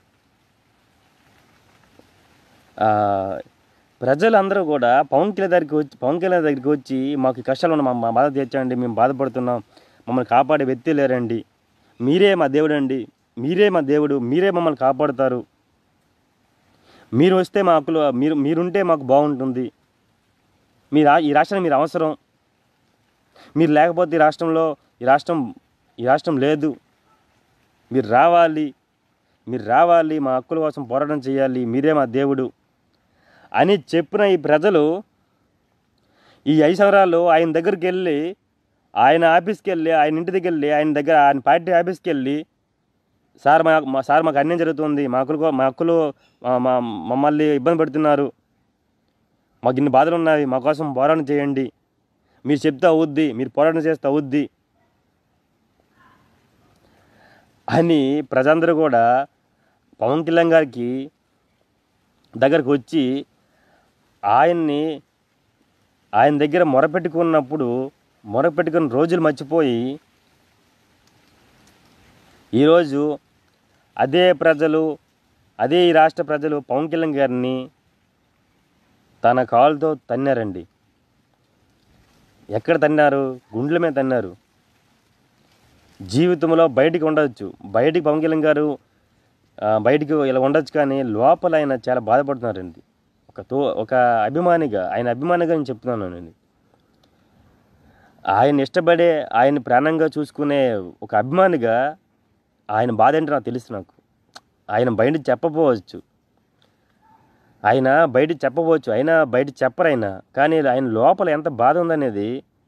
ఆ, ప్రజలందరూ కూడా పవన్ కళ్యాణ్ దగ్గరికి వచ్చి పవన్ కళ్యాణ్ దగ్గరికి వచ్చి మాకు ఈ కష్టాలు ఉన్నాయి మా మా బాధ తీర్చండి మేము బాధపడుతున్నాం మమ్మల్ని కాపాడే వ్యక్తి లేరండి మీరే మా దేవుడు అండి మీరే మా దేవుడు మీరే మమ్మల్ని కాపాడుతారు మీరు వస్తే మా హక్కులు మీరు మీరుంటే మాకు బాగుంటుంది మీ రా ఈ రాష్ట్రానికి మీరు అవసరం మీరు లేకపోతే ఈ రాష్ట్రంలో ఈ రాష్ట్రం ఈ రాష్ట్రం లేదు మీరు రావాలి మీరు రావాలి మా హక్కుల కోసం పోరాటం చేయాలి మీరే మా దేవుడు అని చెప్పిన ఈ ప్రజలు ఈ ఐదు సంవత్సరాలు ఆయన దగ్గరికి వెళ్ళి ఆయన ఆఫీస్కి వెళ్ళి ఆయన ఇంటి దగ్గర వెళ్ళి ఆయన దగ్గర ఆయన పార్టీ ఆఫీస్కి వెళ్ళి సార్ మా మా సార్ మాకు అన్యాయం జరుగుతుంది మా హక్కులు కో- మా హక్కులు మా- మా మమ్మల్ని ఇబ్బంది పెడుతున్నారు మాకు ఇన్ని బాధలు ఉన్నాయి మా కోసం పోరాటం చేయండి మీరు చెప్తే అవుద్ది మీరు పోరాటం చేస్తే అవుద్ది అని ప్రజలందరూ కూడా పవన్ కళ్యాణ్ గారికి దగ్గరకు వచ్చి ఆయన్ని ఆయన దగ్గర మొరపెట్టుకున్నప్పుడు మొరపెట్టుకున్న రోజులు మర్చిపోయి ఈరోజు అదే ప్రజలు అదే ఈ రాష్ట్ర ప్రజలు పవన్ కళ్యాణ్ గారిని తన కాలుతో తన్నారండి ఎక్కడ తన్నారు గుండెల మీద తన్నారు జీవితంలో బయటికి ఉండొచ్చు బయటికి పవన్ కళ్యాణ్ గారు ఆ, బయటికి ఇలా ఉండొచ్చు కానీ లోపల ఆయన చాలా బాధపడుతున్నారండి ఒక తో ఒక అభిమానిగా ఆయన అభిమానిగా నేను చెప్తున్నాను నేను ఆయన ఇష్టపడే ఆయన ప్రాణంగా చూసుకునే ఒక అభిమానిగా ఆయన బాధ ఏంటో నాకు తెలుసు నాకు ఆయన బయట చెప్పపోవచ్చు ఆయన బయట చెప్పవచ్చు అయినా బయట చెప్పరు ఆయన కానీ ఆయన లోపల ఎంత బాధ ఉందనేది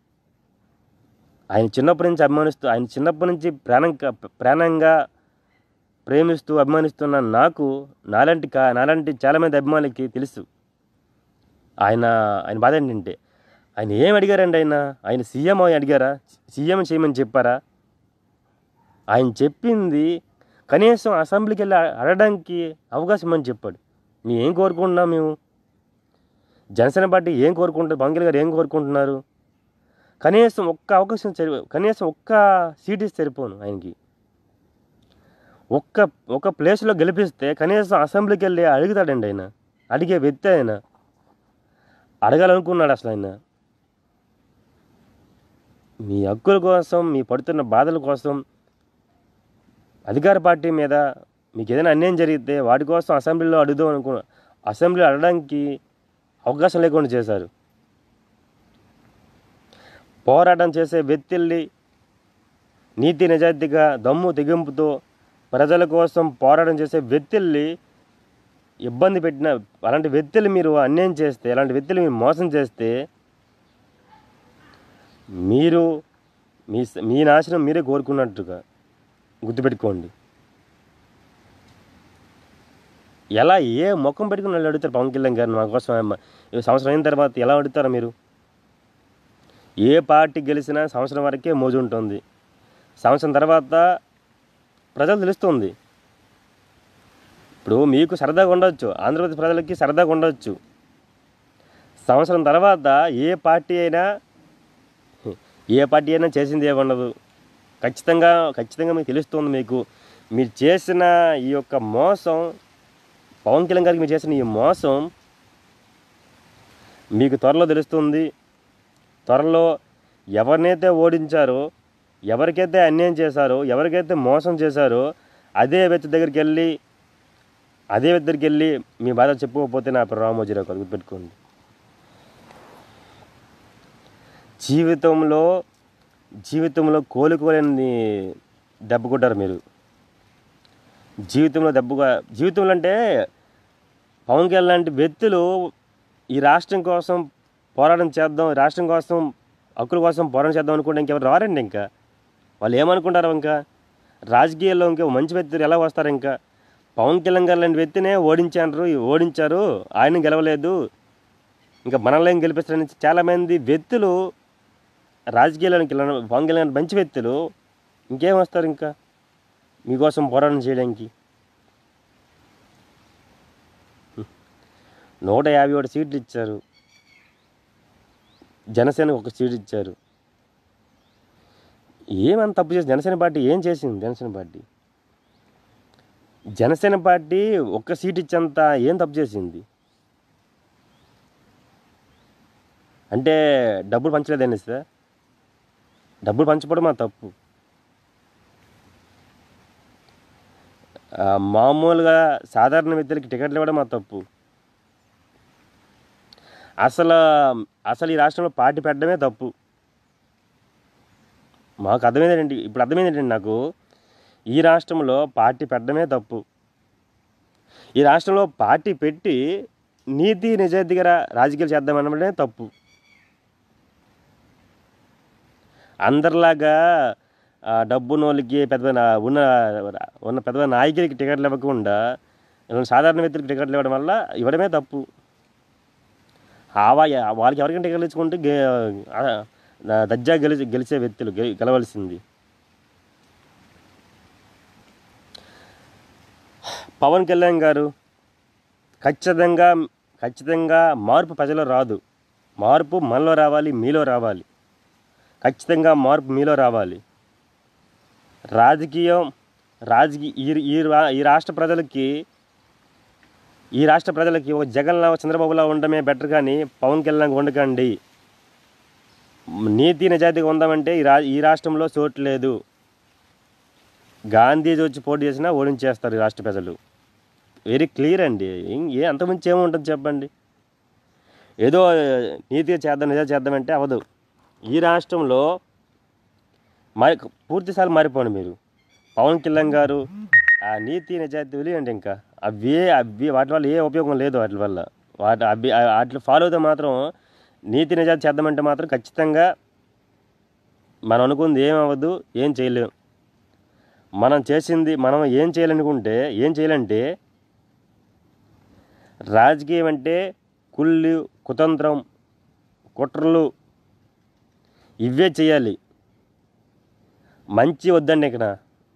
ఆయన చిన్నప్పటి నుంచి అభిమానిస్తూ ఆయన చిన్నప్పటి నుంచి ప్రాణం ప్రాణంగా ప్రేమిస్తూ అభిమానిస్తున్న నాకు నాలాంటి కా నాలాంటి చాలామంది అభిమానులకి తెలుసు ఆయన ఆయన బాధ ఏంటంటే ఆయన ఏం అడిగారండి ఆయన ఆయన సీఎం అని అడిగారా సీఎం చేయమని చెప్పారా ఆయన చెప్పింది కనీసం అసెంబ్లీకి వెళ్ళి అడగడానికి అవకాశం అని చెప్పాడు మేము ఏం కోరుకుంటున్నాం మేము జనసేన పార్టీ ఏం కోరుకుంటారు పవన్ కళ్యాణ్ గారు ఏం కోరుకుంటున్నారు కనీసం ఒక్క అవకాశం సరి కనీసం ఒక్క సీట్ ఇస్తే సరిపోను ఆయనకి ఒక్క ఒక ప్లేస్లో గెలిపిస్తే కనీసం అసెంబ్లీకి వెళ్ళి అడుగుతాడండి ఆయన అడిగే వ్యక్తి ఆయన అడగాలనుకున్నాడు అసలు ఆయన మీ హక్కుల కోసం మీ పడుతున్న బాధల కోసం అధికార పార్టీ మీద మీకు ఏదైనా అన్యాయం జరిగితే వాటి కోసం అసెంబ్లీలో అడుగుదాం అనుకున్న అసెంబ్లీ అడగడానికి అవకాశం లేకుండా చేశారు పోరాటం చేసే వ్యక్తుల్ని నీతి నిజాయితీగా దమ్ము తెగింపుతో ప్రజల కోసం పోరాటం చేసే వ్యక్తుల్ని ఇబ్బంది పెట్టిన అలాంటి వ్యక్తులు మీరు అన్యాయం చేస్తే అలాంటి వ్యక్తులు మీరు మోసం చేస్తే మీరు మీ స- మీ నాశనం మీరే కోరుకున్నట్టుగా గుర్తుపెట్టుకోండి ఎలా ఏ ముఖం పెట్టుకుని వాళ్ళు అడుగుతారు పవన్ కళ్యాణ్ గారిని మా కోసం ఏమ- ఈ సంవత్సరం అయిన తర్వాత ఎలా అడుగుతారా మీరు ఏ పార్టీ గెలిచినా సంవత్సరం వరకే మోజు ఉంటుంది సంవత్సరం తర్వాత ప్రజలు తెలుస్తుంది ఇప్పుడు మీకు సరదాగా ఉండొచ్చు ఆంధ్రప్రదేశ్ ప్రజలకి సరదాగా ఉండొచ్చు సంవత్సరం తర్వాత ఏ పార్టీ అయినా ఏ పార్టీ అయినా చేసింది ఏమి ఉండదు ఖచ్చితంగా ఖచ్చితంగా మీకు తెలుస్తుంది మీకు మీరు చేసిన ఈ యొక్క మోసం పవన్ కళ్యాణ్ గారికి మీరు చేసిన ఈ మోసం మీకు త్వరలో తెలుస్తుంది త్వరలో ఎవరినైతే ఓడించారో ఎవరికైతే అన్యాయం చేశారో ఎవరికైతే మోసం చేశారో అదే వ్యక్తి దగ్గరికి వెళ్ళి అదే వ్యక్తి దగ్గరికి వెళ్ళి మీ బాధ చెప్పుకోకపోతే నా పేరు రామోజీరావు గారు గుర్తుపెట్టుకోండి జీవితంలో జీవితంలో కోలుకోలేని దెబ్బ కొట్టారు మీరు జీవితంలో దెబ్బగా జీవితంలో అంటే పవన్ కళ్యాణ్ లాంటి వ్యక్తులు ఈ రాష్ట్రం కోసం పోరాటం చేద్దాం ఈ రాష్ట్రం కోసం హక్కుల కోసం పోరాటం చేద్దాం అనుకుంటే ఇంకెవరు రారండి ఇంకా వాళ్ళు ఏమనుకుంటారు ఇంకా రాజకీయాల్లో ఇంకా మంచి వ్యక్తులు ఎలా వస్తారు ఇంకా పవన్ కళ్యాణ్ గారు లాంటి వ్యక్తినే ఓడించారు ఓడించారు ఆయన గెలవలేదు ఇంకా మనల్ని ఏం గెలిపిస్తారని చాలామంది వ్యక్తులు రాజకీయాల్లోకి వెళ్ళిన పవన్ కళ్యాణ్ గారు మంచి వ్యక్తులు ఇంకేం వస్తారు ఇంకా మీకోసం పోరాటం చేయడానికి నూట యాభై ఒకటి సీట్లు ఇచ్చారు జనసేనకు ఒక సీట్ ఇచ్చారు ఏమంత తప్పు చేసి జనసేన పార్టీ ఏం చేసింది జనసేన పార్టీ జనసేన పార్టీ ఒక్క సీట్ ఇచ్చేంత ఏం తప్పు చేసింది అంటే డబ్బులు పంచలేదని సార్ డబ్బులు పంచడం మా తప్పు ఆ, మామూలుగా సాధారణ వ్యక్తులకి టికెట్లు ఇవ్వడం మా తప్పు అసలు అసలు ఈ రాష్ట్రంలో పార్టీ పెట్టడమే తప్పు మాకు అర్థమైందండి ఇప్పుడు అర్థమైందండి నాకు ఈ రాష్ట్రంలో పార్టీ పెట్టడమే తప్పు ఈ రాష్ట్రంలో పార్టీ పెట్టి నీతి నిజాయితీగా రా- రాజకీయాలు చేద్దామనడమే తప్పు అందరిలాగా ఆ, డబ్బున్నోళ్ళకి పెద్ద పెద్ద నా- ఉన్న ఉన్న పెద్ద పెద్ద నాయకులకి టికెట్లు ఇవ్వకుండా ఇలా సాధారణ వ్యక్తులకి టికెట్లు ఇవ్వడం వల్ల ఇవ్వడమే తప్పు ఆ వా- వాళ్ళకి ఎవరికైనా టికెట్లు ఇచ్చుకుంటే గే ఆ, దజ్జా గెలిచి గెలిచే వ్యక్తులు గె- గెలవలసింది పవన్ కళ్యాణ్ గారు ఖచ్చితంగా ఖచ్చితంగా మార్పు ప్రజలో రాదు మార్పు మనలో రావాలి మీలో రావాలి ఖచ్చితంగా మార్పు మీలో రావాలి రాజకీయం రాజకీయ ఈ ఈ రా- ఈ రాష్ట్ర ప్రజలకి ఈ రాష్ట్ర ప్రజలకి ఒక జగన్లా చంద్రబాబులా ఉండడమే బెటర్ కానీ పవన్ కళ్యాణ్ ఉండకండి నీతి నిజాయితీగా ఉందామంటే ఈ రా ఈ రాష్ట్రంలో చోటు లేదు గాంధీజీ వచ్చి పోటీ చేసినా ఓడించేస్తారు ఈ రాష్ట్ర ప్రజలు వెరీ క్లియర్ అండి ఏం- ఏ అంతకుమించి ఏముంటుంది చెప్పండి ఏదో నీతిగా చేద్దాం నిజా చేద్దామంటే అవ్వదు ఈ రాష్ట్రంలో మరి పూర్తిసారి మారిపోండి మీరు పవన్ కళ్యాణ్ గారు ఆ నీతి నిజాయితీ వదిలేయండి ఇంకా అవి అవి వాటి వల్ల ఏ ఉపయోగం లేదు వాటి వల్ల వాటి అవి వాటిని ఫాలో అయితే మాత్రం నీతి నిజాయితీ చేద్దామంటే మాత్రం ఖచ్చితంగా మనం అనుకుంది ఏం అవ్వదు ఏం చేయలేం మనం చేసింది మనం ఏం చేయాలనుకుంటే ఏం చేయాలంటే రాజకీయం అంటే కుళ్ళు కుతంత్రం కుట్రలు ఇవే చేయాలి మంచి వద్దండి ఇక్కడ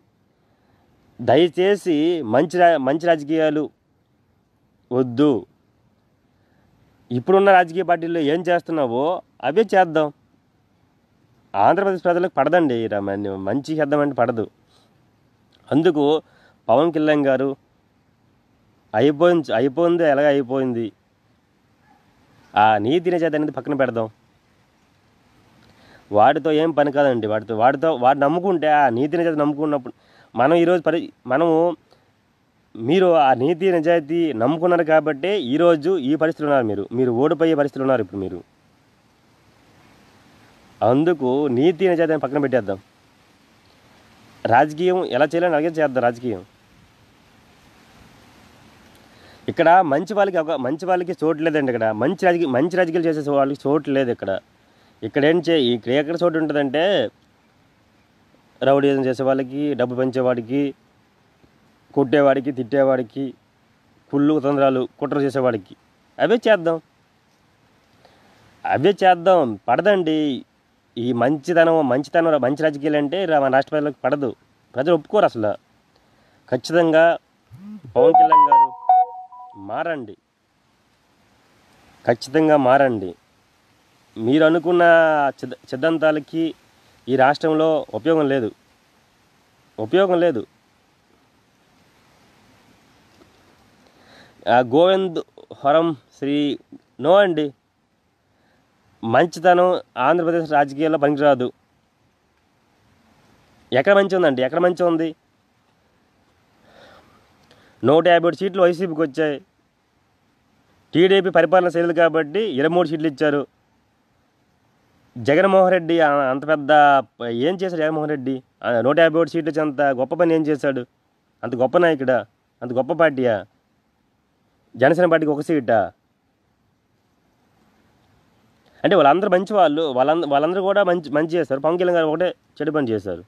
దయచేసి మంచి రా మంచి రాజకీయాలు వద్దు ఇప్పుడున్న రాజకీయ పార్టీల్లో ఏం చేస్తున్నావో అవే చేద్దాం ఆంధ్రప్రదేశ్ ప్రజలకు పడదండి ఈ రా- మన- మంచి చేద్దామంటే పడదు అందుకు పవన్ కళ్యాణ్ గారు అయిపోయింది అయిపోయింది ఎలాగ అయిపోయింది ఆ నీతి నిజాయితీ అనేది పక్కన పెడదాం వాటితో ఏం పని కాదండి వాటితో వాటితో వాటిని నమ్ముకుంటే ఆ నీతి నిజాయితీ నమ్ముకున్నప్పుడు మనం ఈరోజు పరి మనము మీరు ఆ నీతి నిజాయితీ నమ్ముకున్నారు కాబట్టి ఈరోజు ఈ పరిస్థితులు ఉన్నారు మీరు మీరు ఓడిపోయే పరిస్థితులు ఉన్నారు ఇప్పుడు మీరు అందుకు నీతి నిజాయితీని పక్కన పెట్టేద్దాం రాజకీయం ఎలా చేయాలని అలాగే చేద్దాం రాజకీయం ఇక్కడ మంచి వాళ్ళకి ఒక మంచి వాళ్ళకి చోటు లేదండి ఇక్కడ మంచి రాజకీయ మంచి రాజకీయాలు చేసే వాళ్ళకి చోటు లేదు ఇక్కడ ఇక్కడ ఏం చే ఇక్కడ ఎక్కడ చోటు ఉంటుందంటే రౌడీజం చేసే వాళ్ళకి డబ్బు పెంచేవాడికి కొట్టేవాడికి తిట్టేవాడికి కుళ్ళు తొందరలు కుట్ర చేసేవాడికి అవే చేద్దాం అవే చేద్దాం పడదండి ఈ మంచితనం మంచితనం మంచి రాజకీయాలు అంటే రా- మన రాష్ట్ర ప్రజలకు పడదు ప్రజలు ఒప్పుకోరు అసలు ఖచ్చితంగా పవన్ కళ్యాణ్ గారు మారండి ఖచ్చితంగా మారండి మీరు అనుకున్న సిద్ధ- సిద్ధాంతాలకి ఈ రాష్ట్రంలో ఉపయోగం లేదు ఉపయోగం లేదు ఆ గోవింద్ హరం శ్రీ నో అండి మంచితనం ఆంధ్రప్రదేశ్ రాజకీయాల్లో పనికిరాదు ఎక్కడ మంచి ఉందండి ఎక్కడ మంచి ఉంది నూట యాభై ఏడు సీట్లు వైసీపీకి వచ్చాయి టీడీపీ పరిపాలన చేయలేదు కాబట్టి ఇరవై మూడు సీట్లు ఇచ్చారు జగన్మోహన్ రెడ్డి ఆ- అంత పెద్ద ప- ఏం చేశాడు జగన్మోహన్ రెడ్డి ఆ నూట యాభై ఒకటి సీట్లు వచ్చి అంత గొప్ప పని ఏం చేశాడు అంత గొప్ప నాయకుడా అంత గొప్ప పార్టీయా జనసేన పార్టీకి ఒక సీటా అంటే వాళ్ళందరూ మంచి వాళ్ళు వాళ్ళంద వాళ్ళందరూ కూడా మంచి మంచి చేస్తారు పవన్ కళ్యాణ్ గారు ఒకటే చెడు పని చేశారు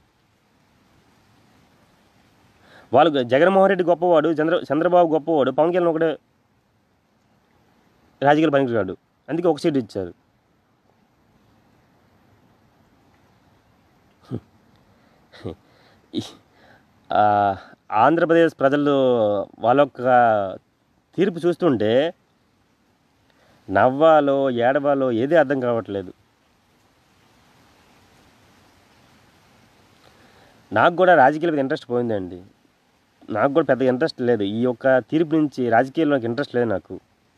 వాళ్ళు జగన్మోహన్ రెడ్డి గొప్పవాడు చంద్ర చంద్రబాబు గొప్పవాడు పవన్ కళ్యాణ్ ఒకటే రాజకీయాలు పనికిరాడు అందుకే ఒక సీట్ ఇచ్చారు ఈ- ఆ, ఆంధ్రప్రదేశ్ ప్రజలు వాళ్ళ యొక్క తీర్పు చూస్తుంటే నవ్వాలో ఏడవాలో ఏది అర్థం కావట్లేదు నాకు కూడా రాజకీయాల మీద ఇంట్రెస్ట్ పోయిందండి నాకు కూడా పెద్ద ఇంట్రెస్ట్ లేదు ఈ యొక్క తీర్పు నుంచి రాజకీయాల్లోకి ఇంట్రెస్ట్ లేదు నాకు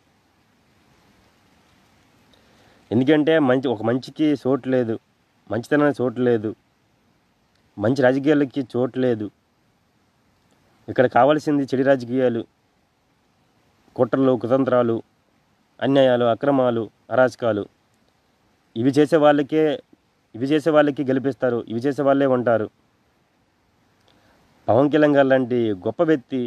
ఎందుకంటే మంచి ఒక మంచికి చోటు లేదు మంచితనానికి చోటు లేదు మంచి రాజకీయాలకి చోటు లేదు ఇక్కడ కావాల్సింది చెడు రాజకీయాలు కుట్రలు కుతంత్రాలు అన్యాయాలు అక్రమాలు అరాచకాలు ఇవి చేసే వాళ్ళకే ఇవి చేసే వాళ్ళకి గెలిపిస్తారు ఇవి చేసే వాళ్ళే ఉంటారు పవన్ కళ్యాణ్ గారు లాంటి గొప్ప వ్యక్తి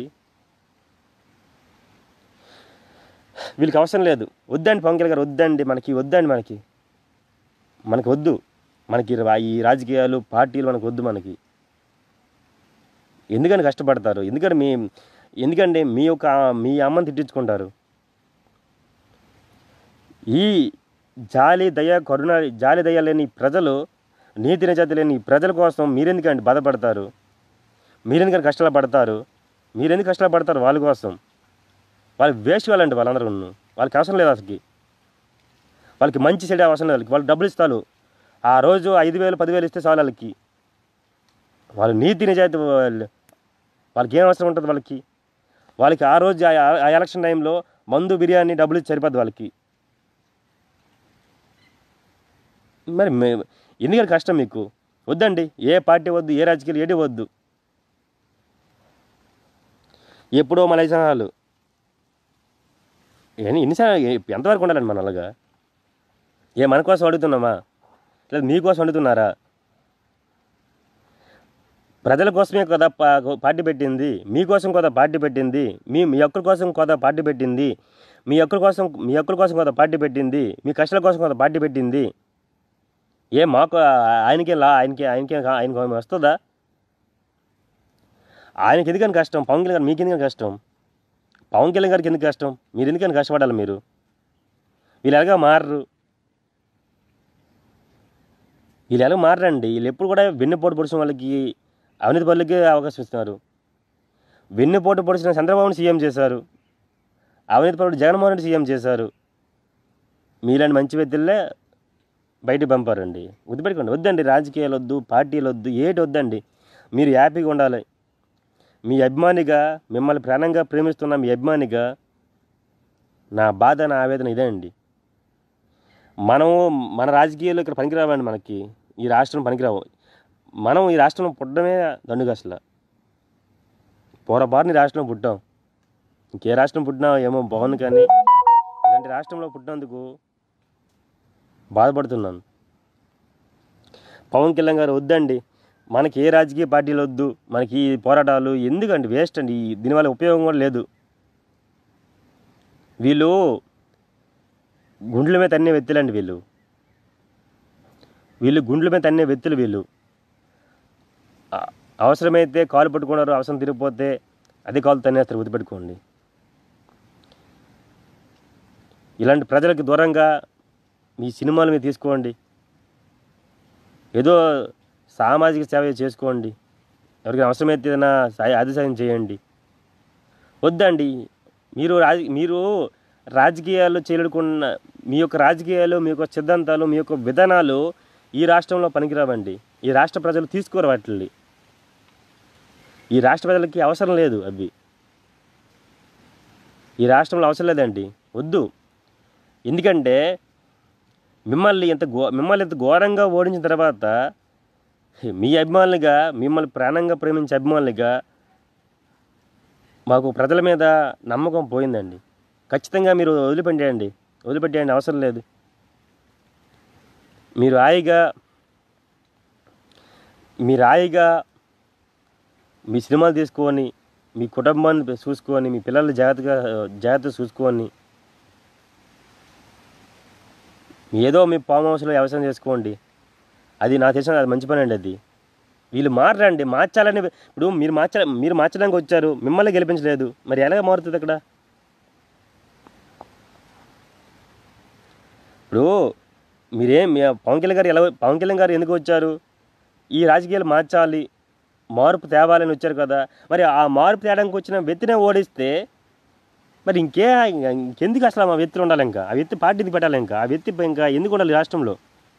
వీళ్ళకి అవసరం లేదు వద్దండి పవన్ కళ్యాణ్ గారు వద్దండి మనకి వద్దండి మనకి మనకి వద్దు మనకి రా- ఈ రాజకీయాలు పార్టీలు మనకు వద్దు మనకి ఎందుకని కష్టపడతారు ఎందుకంటే మీ ఎందుకంటే మీ యొక్క మీ అమ్మని తిట్టించుకుంటారు ఈ జాలి దయ కరుణ జాలి దయ లేని ప్రజలు నీతి నిజాతి లేని ఈ ప్రజల కోసం మీరెందుకండి బాధపడతారు మీరెందుకని కష్టాలు పడతారు మీరెందుకు కష్టాలు పడతారు వాళ్ళ కోసం వాళ్ళకి వేస్ట్ వాళ్ళండి వాళ్ళందరూ వాళ్ళకి అవసరం లేదు అసలుకి వాళ్ళకి మంచి చెడు అవసరం లేదు వాళ్ళకి వాళ్ళు డబ్బులు ఇస్తారు ఆ రోజు ఐదు వేలు పదివేలు ఇస్తే చాలు వాళ్ళకి వాళ్ళు నీతి నిజాయితీ వాళ్ళు వాళ్ళకి ఏం అవసరం ఉంటుంది వాళ్ళకి వాళ్ళకి ఆ రోజు ఆ- ఆ ఎలక్షన్ టైంలో మందు బిర్యానీ డబ్బులు ఇచ్చి సరిపోద్ది వాళ్ళకి మరి మే- ఎందుకని కష్టం మీకు వద్దండి ఏ పార్టీ వద్దు ఏ రాజకీయాలు ఏటి వద్దు ఎప్పుడో మన ఐదు ఎన్ని ఎన్నిసార్లు ఎ- ఎంతవరకు ఉండాలండి మన అలాగా ఏ మన కోసం అడుగుతున్నామా లేదా మీకోసం అడుగుతున్నారా ప్రజల కోసమే కదా పా- పార్టీ పెట్టింది మీకోసం కదా పార్టీ పెట్టింది మీ మీ ఒక్కరి కోసం కదా పార్టీ పెట్టింది మీ ఒక్కరి కోసం మీ ఒక్కరి కోసం కదా పార్టీ పెట్టింది మీ కష్టాల కోసం కదా పార్టీ పెట్టింది ఏ మాకు ఆయనకే లా ఆయనకి ఆయనకే ఆయనకి ఏమైనా వస్తుందా ఆయనకి ఎందుకని కష్టం పవన్ కళ్యాణ్ గారు మీకు ఎందుకని కష్టం పవన్ కళ్యాణ్ గారికి ఎందుకు కష్టం మీరు ఎందుకని కష్టపడాలి మీరు వీళ్ళు ఎలాగ మారరు వీళ్ళు ఎలాగ మారరండి వీళ్ళు ఎప్పుడు కూడా వెన్నుపోటు పొడిచిన వాళ్ళకి అవినీతి పనులకి అవకాశం ఇస్తున్నారు వెన్నుపోటు పొడిచిన చంద్రబాబుని సీఎం చేశారు అవినీతి పనులు జగన్మోహన్ రెడ్డి సీఎం చేశారు మీలాంటి మంచి వ్యక్తులే బయటికి పంపారండి గుర్తుపెట్టుకోండి వద్దండి రాజకీయాలు వద్దు పార్టీలు వద్దు ఏటి వద్దండి మీరు హ్యాపీగా ఉండాలి మీ అభిమానిగా మిమ్మల్ని ప్రాణంగా ప్రేమిస్తున్న మీ అభిమానిగా నా బాధ నా ఆవేదన ఇదే అండి మనము మన రాజకీయాలు ఇక్కడ పనికిరావండి మనకి ఈ రాష్ట్రం పనికిరావు మనం ఈ రాష్ట్రంలో పుట్టడమే దండుగ అసలు పొరపాటుని ఈ రాష్ట్రంలో పుట్టాం ఇంకే రాష్ట్రం పుట్టినా ఏమో బాగుంది కానీ ఇలాంటి రాష్ట్రంలో పుట్టినందుకు బాధపడుతున్నాను పవన్ కళ్యాణ్ గారు వద్దండి మనకి ఏ రాజకీయ పార్టీలు వద్దు మనకి ఈ పోరాటాలు ఎందుకండి వేస్ట్ అండి ఈ- దీనివల్ల ఉపయోగం కూడా లేదు వీళ్ళు గుండ్ల మీద తన్నే వ్యక్తులండి వీళ్ళు వీళ్ళు గుండ్ల మీద తన్నే వ్యక్తులు వీళ్ళు ఆ- అవసరమైతే కాలు పట్టుకున్నారు అవసరం తిరిగిపోతే అది కాలు తన్నేస్తారు గుర్తుపెట్టుకోండి ఇలాంటి ప్రజలకు దూరంగా మీ సినిమాలు మీరు తీసుకోండి ఏదో సామాజిక సేవ చేసుకోండి ఎవరికి అవసరమైతే ఏదైనా సాయ ఆదిసాయం చేయండి వద్దండి మీరు రాజ మీరు రాజకీయాలు చేయడుకున్న మీ యొక్క రాజకీయాలు మీ యొక్క సిద్ధాంతాలు మీ యొక్క విధానాలు ఈ రాష్ట్రంలో పనికిరావండి ఈ రాష్ట్ర ప్రజలు తీసుకోరు వాటిని ఈ రాష్ట్ర ప్రజలకి అవసరం లేదు అవి ఈ రాష్ట్రంలో అవసరం లేదండి వద్దు ఎందుకంటే మిమ్మల్ని ఎంత ఘో మిమ్మల్ని ఎంత ఘోరంగా ఓడించిన తర్వాత మీ అభిమానులుగా మిమ్మల్ని ప్రాణంగా ప్రేమించే అభిమానులుగా మాకు ప్రజల మీద నమ్మకం పోయిందండి ఖచ్చితంగా మీరు వదిలిపెట్టేయండి వదిలిపెట్టేయండి అవసరం లేదు మీరు హాయిగా మీరు హాయిగా మీ సినిమాలు తీసుకొని మీ కుటుంబాన్ని చూసుకొని మీ పిల్లల్ని జాగ్రత్తగా జాగ్రత్తగా చూసుకొని ఏదో మీ ఫామ్ హౌస్లో వ్యవసాయం చేసుకోండి అది నాకు తెలిసిన అది మంచి పని అండి అది వీళ్ళు మారరండి మార్చాలని ఇప్పుడు మీరు మార్చ మీరు మార్చడానికి వచ్చారు మిమ్మల్ని గెలిపించలేదు మరి ఎలాగ మారుతుంది అక్కడ ఇప్పుడు మీరేం మీ పవన్ కళ్యాణ్ గారు ఎలా పవన్ కళ్యాణ్ గారు ఎందుకు వచ్చారు ఈ రాజకీయాలు మార్చాలి మార్పు తేవాలని వచ్చారు కదా మరి ఆ మార్పు తేడానికి వచ్చిన వ్యక్తినే ఓడిస్తే మరి ఇంకే ఇంకెందుకు అసలు ఆ వ్యక్తులు ఉండాలి ఇంకా ఆ వ్యక్తి పార్టీకి పెట్టాలి ఇంకా ఆ వ్యక్తి ఇంకా ఎందుకు ఉండాలి ఈ రాష్ట్రంలో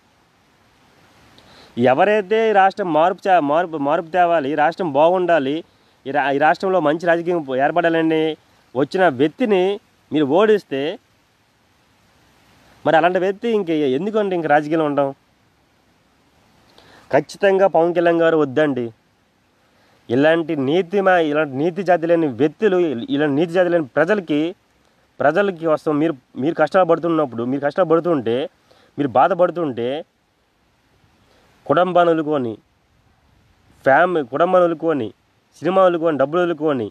ఎవరైతే ఈ రాష్ట్రం మార్పు చే మార్పు మార్పు తేవాలి ఈ రాష్ట్రం బాగుండాలి ఈ రా ఈ రాష్ట్రంలో మంచి రాజకీయం ఏర్పడాలని వచ్చిన వ్యక్తిని మీరు ఓడిస్తే మరి అలాంటి వ్యక్తి ఇంక ఎందుకండి ఇంక రాజకీయంలో ఉండడం ఖచ్చితంగా పవన్ కళ్యాణ్ గారు వద్దండి ఇలాంటి నీతి మా ఇలాంటి నీతి జాతి లేని వ్యక్తులు ఇలాంటి నీతి జాతి లేని ప్రజలకి ప్రజలకి వస్తాం మీరు మీరు కష్టాలు పడుతున్నప్పుడు మీరు కష్టాలు పడుతుంటే మీరు బాధపడుతుంటే కుటుంబాన్ని వదులుకొని ఫ్యామిలీ కుటుంబాన్ని వదులుకొని సినిమా వదులుకొని డబ్బులు వదులుకొని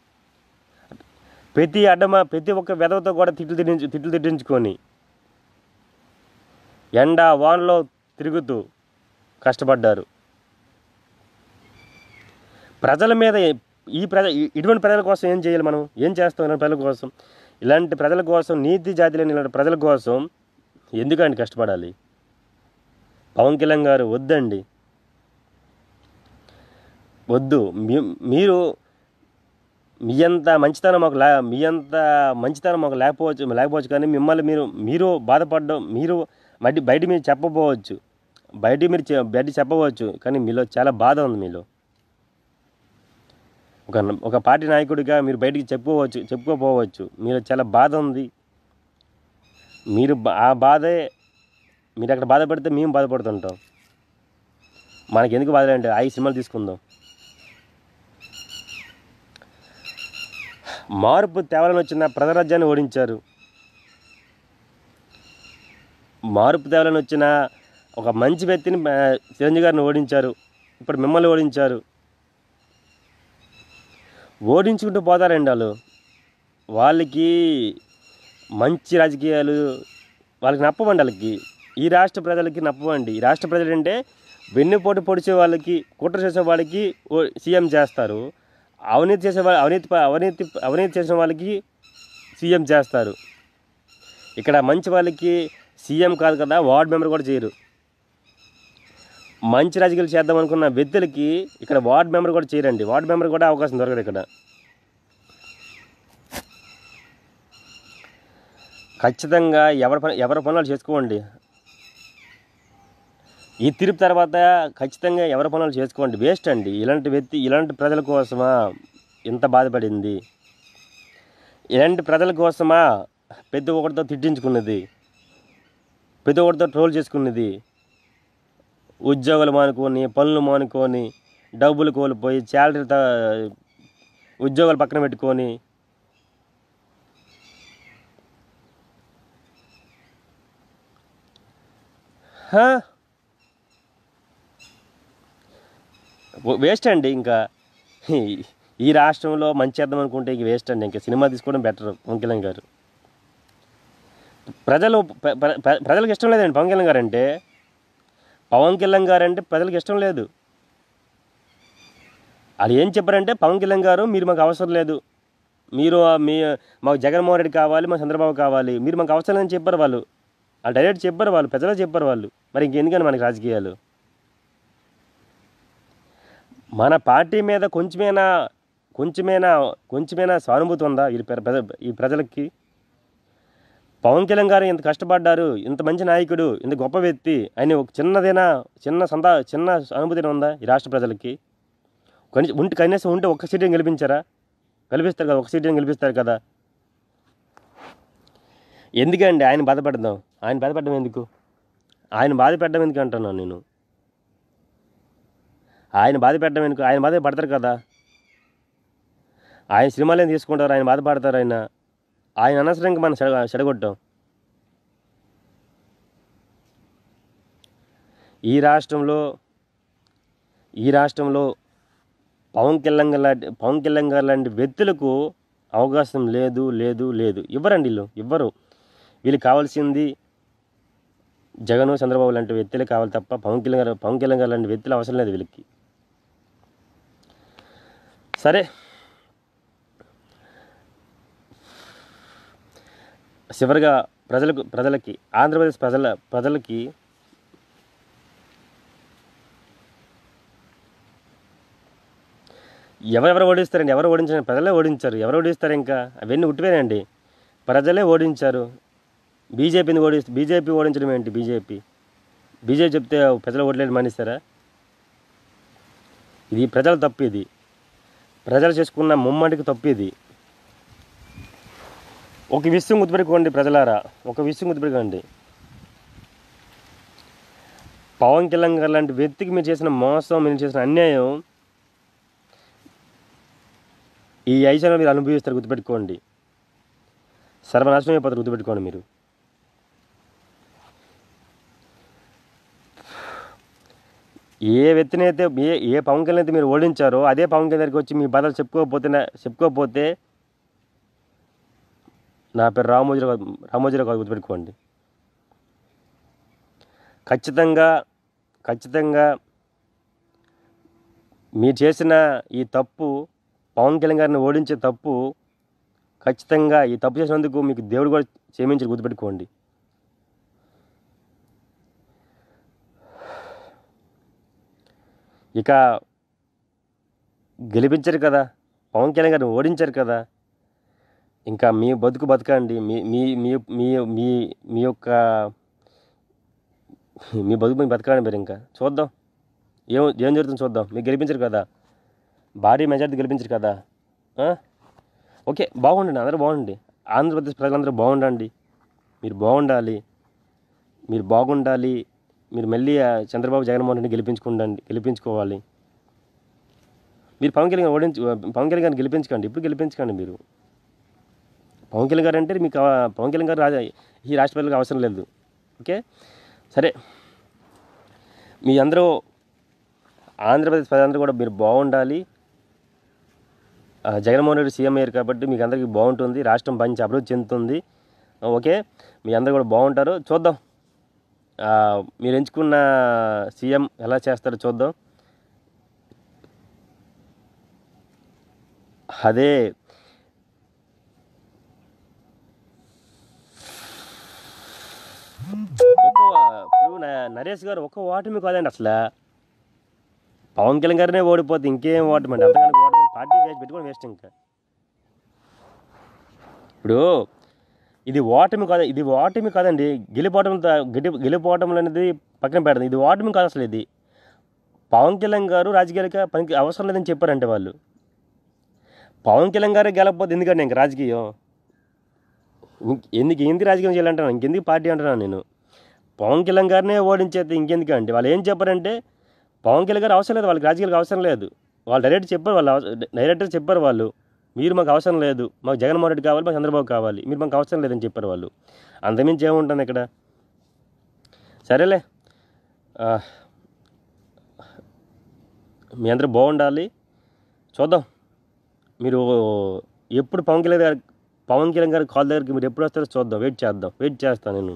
ప్రతి అడ్డమ ప్రతి ఒక్క వెధవతో కూడా తిట్లు తిట్టించు తిట్లు తిట్టించుకొని ఎండ వానలో తిరుగుతూ కష్టపడ్డారు ప్రజల మీద ఏ- ఈ ప్రజ ఈ- ఇటువంటి ప్రజల కోసం ఏం చేయాలి మనం ఏం చేస్తాం ఇలాంటి ప్రజల కోసం ఇలాంటి ప్రజల కోసం నీతి జాతి లేని ఇలాంటి ప్రజల కోసం ఎందుకండి కష్టపడాలి పవన్ కళ్యాణ్ గారు వద్దండి వద్దు మీ- మీరు మీ అంత మంచితనం మాకు లే మీ అంత మంచితనం మాకు లేకపోవచ్చు లేకపోవచ్చు కానీ మిమ్మల్ని మీరు మీరు బాధపడడం మీరు బయట బయట మీరు చెప్పకపోవచ్చు బయట మీరు చె- బయట చెప్పవచ్చు కానీ మీలో చాలా బాధ ఉంది మీలో ఒక ఒక పార్టీ నాయకుడిగా మీరు బయటికి చెప్పుకోవచ్చు చెప్పుకోపోవచ్చు మీలో చాలా బాధ ఉంది మీరు బా- ఆ బాధే మీరు అక్కడ బాధపడితే మేము బాధపడుతుంటాం మనకి ఎందుకు బాధ అంటే ఐదు సినిమాలు తీసుకుందాం మార్పు తేవాలని వచ్చిన ప్రజారాజ్యాన్ని ఓడించారు మార్పు తేవాలని వచ్చిన ఒక మంచి వ్యక్తిని ఆ, చిరంజీవి గారిని ఓడించారు ఇప్పుడు మిమ్మల్ని ఓడించారు ఓడించుకుంటూ పోతారండి వాళ్ళు వాళ్ళకి మంచి రాజకీయాలు వాళ్ళకి నప్పవండి వాళ్ళకి ఈ రాష్ట్ర ప్రజలకి నప్పవండి ఈ రాష్ట్ర ప్రజలు అంటే వెన్నుపోటు పొడిచే వాళ్ళకి కుట్ర చేసే వాళ్ళకి ఓ- సీఎం చేస్తారు అవినీతి చేసే వాళ్ళ అవినీతి ప- అవినీతి అవినీతి చేసిన వాళ్ళకి సీఎం చేస్తారు ఇక్కడ మంచి వాళ్ళకి సీఎం కాదు కదా వార్డ్ మెంబర్ కూడా చేయరు మంచి రాజకీయాలు చేద్దాం అనుకున్న వ్యక్తులకి ఇక్కడ వార్డ్ మెంబర్ కూడా చేయరండి వార్డ్ మెంబర్ కూడా అవకాశం దొరకదు ఇక్కడ ఖచ్చితంగా ఎవరి పని ఎవరి పనులు చేసుకోండి ఈ తీర్పు తర్వాత ఖచ్చితంగా ఎవరి పనులు చేసుకోండి వేస్ట్ అండి ఇలాంటి వ్యక్తి ఇలాంటి ప్రజల కోసమా ఇంత బాధపడింది ఇలాంటి ప్రజల కోసమా పెద్ద ఒకటితో తిట్టించుకున్నది పెద్ద ఒకటితో ట్రోల్ చేసుకున్నది ఉద్యోగాలు మానుకొని పనులు మానుకొని డబ్బులు కోల్పోయి శాలరీ త- ఉద్యోగాలు పక్కన పెట్టుకొని హా? వ- వేస్ట్ అండి ఇంకా ఈ- ఈ రాష్ట్రంలో మంచి చేద్దాం అనుకుంటే ఇంక వేస్ట్ అండి ఇంకా సినిమా తీసుకోవడం బెటర్ పవన్ కళ్యాణ్ గారు ప్రజలు ప్ర- ప్ర- ప్ర- ప్రజలకు ఇష్టం లేదండి పవన్ కళ్యాణ్ గారు అంటే పవన్ కళ్యాణ్ గారు అంటే ప్రజలకు ఇష్టం లేదు వాళ్ళు ఏం చెప్పారంటే పవన్ కళ్యాణ్ గారు మీరు మాకు అవసరం లేదు మీరు ఆ మీ మాకు జగన్మోహన్ రెడ్డి కావాలి మా చంద్రబాబు కావాలి మీరు మాకు అవసరం లేదని చెప్పారు వాళ్ళు వాళ్ళు డైరెక్ట్ చెప్పారు వాళ్ళు ప్రజలే చెప్పారు వాళ్ళు మరి ఇంకెందుకని మనకి రాజకీయాలు మన పార్టీ మీద కొంచెమైనా కొంచెమైనా కొంచెమైనా సానుభూతి ఉందా ఈ ప్ర- ప్రజ- ఈ ప్రజలకి పవన్ కళ్యాణ్ గారు ఇంత కష్టపడ్డారు ఇంత మంచి నాయకుడు ఇంత గొప్ప వ్యక్తి అని ఒక చిన్నదైనా చిన్న సందా చిన్న అనుభూతి ఉందా ఈ రాష్ట్ర ప్రజలకి కనీసం ఉంటే కనీసం ఉంటే ఒక్క సీట్ గెలిపించారా గెలిపిస్తారు కదా ఒక సీట్ గెలిపిస్తారు కదా ఎందుకండి ఆయన బాధపడదాం ఆయన బాధపడడం ఎందుకు ఆయన బాధ పెట్టడం ఎందుకు అంటున్నాను నేను ఆయన బాధ పెట్టడం ఎందుకు ఆయన బాధ పడతారు కదా ఆయన సినిమాలేం తీసుకుంటారు ఆయన బాధపడతారు ఆయన ఆయన అనవసరంగా మనం చెడ చెడగొట్టాం ఈ రాష్ట్రంలో ఈ రాష్ట్రంలో పవన్ కళ్యాణ్ గారు లాంటి పవన్ కళ్యాణ్ గారు లాంటి వ్యక్తులకు అవకాశం లేదు లేదు లేదు ఇవ్వరండి వీళ్ళు ఇవ్వరు వీళ్ళకి కావాల్సింది జగన్ చంద్రబాబు లాంటి వ్యక్తులే కావాలి తప్ప పవన్ కళ్యాణ్ గారు పవన్ కళ్యాణ్ గారు లాంటి వ్యక్తులు అవసరం లేదు వీళ్ళకి సరే చివరిగా ప్రజలకు ప్రజలకి ఆంధ్రప్రదేశ్ ప్రజల ప్రజలకి ఎవరెవరు ఓడిస్తారండి ఎవరు ఓడించారు ప్రజలే ఓడించారు ఎవరు ఓడిస్తారు ఇంకా అవన్నీ ఉట్టిపోయానండి ప్రజలే ఓడించారు బీజేపీని ఓడి బీజేపీ ఓడించడం ఏంటి బీజేపీ బీజేపీ చెప్తే ప్రజలు ఓట్లేదు మానిస్తారా ఇది ప్రజల తప్పు ఇది ప్రజలు చేసుకున్న ముమ్మడికి తప్పు ఇది ఒక విషయం గుర్తుపెట్టుకోండి ప్రజలారా ఒక విషయం గుర్తుపెట్టుకోండి పవన్ కళ్యాణ్ గారు లాంటి వ్యక్తికి మీరు చేసిన మోసం మీరు చేసిన అన్యాయం ఈ ఐశ్వర్యం మీరు అనుభవిస్తారు గుర్తుపెట్టుకోండి సర్వనాశనం అయిపోతారు గుర్తుపెట్టుకోండి మీరు ఏ వ్యక్తిని అయితే ఏ ఏ పవన్ కళ్యాణ్ అయితే మీరు ఓడించారో అదే పవన్ కళ్యాణ్ దగ్గరికి వచ్చి మీ బాధలు చెప్పుకోకపోతే చెప్పుకోకపోతే నా పేరు రామోజీరావు కాదు- రామోజీరావు కాదు గుర్తుపెట్టుకోండి ఖచ్చితంగా ఖచ్చితంగా మీరు చేసిన ఈ తప్పు పవన్ కళ్యాణ్ గారిని ఓడించే తప్పు ఖచ్చితంగా ఈ తప్పు చేసినందుకు మీకు దేవుడు కూడా క్షమించి గుర్తుపెట్టుకోండి ఇక గెలిపించరు కదా పవన్ కళ్యాణ్ గారిని ఓడించారు కదా ఇంకా మీ బతుకు బతకండి మీ మీ మీ మీ మీ మీ యొక్క మీ బతుకు మీ బతకండి మీరు ఇంకా చూద్దాం ఏం ఏం జరుగుతుందో చూద్దాం మీరు గెలిపించరు కదా భారీ మెజార్టీ గెలిపించరు కదా ఆ? ఓకే బాగుండండి అందరూ బాగుండండి ఆంధ్రప్రదేశ్ ప్రజలందరూ బాగుండండి మీరు బాగుండాలి మీరు బాగుండాలి మీరు మళ్ళీ ఆ చంద్రబాబు జగన్మోహన్ రెడ్డి గెలిపించుకుండండి గెలిపించుకోవాలి మీరు పవన్ కళ్యాణ్ ఓడించి పవన్ కళ్యాణ్ గారిని గెలిపించకండి ఇప్పుడు గెలిపించకండి మీరు పవన్ కళ్యాణ్ గారు అంటే మీకు ఆ- పవన్ కళ్యాణ్ గారు రాజా ఈ రాష్ట్ర ప్రజలకు అవసరం లేదు ఓకే సరే మీ అందరూ ఆంధ్రప్రదేశ్ ప్రజలందరూ కూడా మీరు బాగుండాలి ఆ, జగన్మోహన్ రెడ్డి సీఎం అయ్యారు కాబట్టి మీకు అందరికీ బాగుంటుంది రాష్ట్రం మంచి అభివృద్ధి చెందుతుంది ఓకే మీ అందరూ కూడా బాగుంటారు చూద్దాం ఆ, మీరు ఎంచుకున్న సీఎం ఎలా చేస్తారో చూద్దాం అదే ఒక ఇప్పుడు న- నరేష్ గారు ఒక ఓటమి కాదండి అసలు పవన్ కళ్యాణ్ గారినే ఓడిపోతే ఇంకేం ఓటమి అండి అంతకన్నా ఓటమి పార్టీ వేసి పెట్టుకొని వేస్ట్ ఇంకా ఇప్పుడు ఇది ఓటమి కాదు ఇది ఓటమి కాదండి గెలిపోవటం గెలి గెలిపోవటం అనేది పక్కన పెడదాం ఇది ఓటమి కాదు అసలు ఇది పవన్ కళ్యాణ్ గారు రాజకీయాలకి పనికి అవసరం లేదని చెప్పారంటే వాళ్ళు పవన్ కళ్యాణ్ గారే గెలకపోతే ఎందుకండి ఇంక రాజకీయం ఇంక- ఎందుకు ఎందుకు రాజకీయం చేయాలంటున్నాను ఇంకెందుకు పార్టీ అంటున్నాను నేను పవన్ కళ్యాణ్ గారినే ఓడించేది ఇంకెందుకంటే వాళ్ళు ఏం చెప్పారంటే పవన్ కళ్యాణ్ గారు అవసరం లేదు వాళ్ళకి రాజకీయాలకు అవసరం లేదు వాళ్ళు డైరెక్ట్ చెప్పారు వాళ్ళు అవస- డైరెక్టర్ చెప్పారు వాళ్ళు మీరు మాకు అవసరం లేదు మాకు జగన్మోహన్ రెడ్డి కావాలి మాకు చంద్రబాబు కావాలి మీరు మాకు అవసరం లేదని చెప్పారు వాళ్ళు అంతమించి ఏముంటుంది ఇక్కడ సరేలే ఆ, మీ అందరూ బాగుండాలి చూద్దాం మీరు ఎప్పుడు పవన్ కళ్యాణ్ గారి పవన్ కళ్యాణ్ గారి కాల్ దగ్గరికి మీరు ఎప్పుడు వస్తారో చూద్దాం వెయిట్ చేద్దాం వెయిట్ చేస్తాను నేను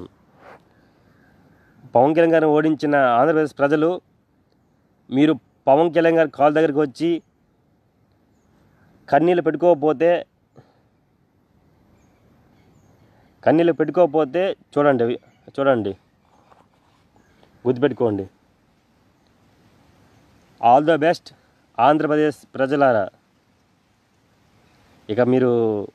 పవన్ కళ్యాణ్ గారిని ఓడించిన ఆంధ్రప్రదేశ్ ప్రజలు మీరు పవన్ కళ్యాణ్ గారి కాల్ దగ్గరికి వచ్చి కన్నీళ్ళు పెట్టుకోకపోతే కన్నీళ్ళు పెట్టుకోకపోతే చూడండి అవి చూడండి గుర్తుపెట్టుకోండి ఆల్ ద బెస్ట్ ఆంధ్రప్రదేశ్ ప్రజలారా ఇక మీరు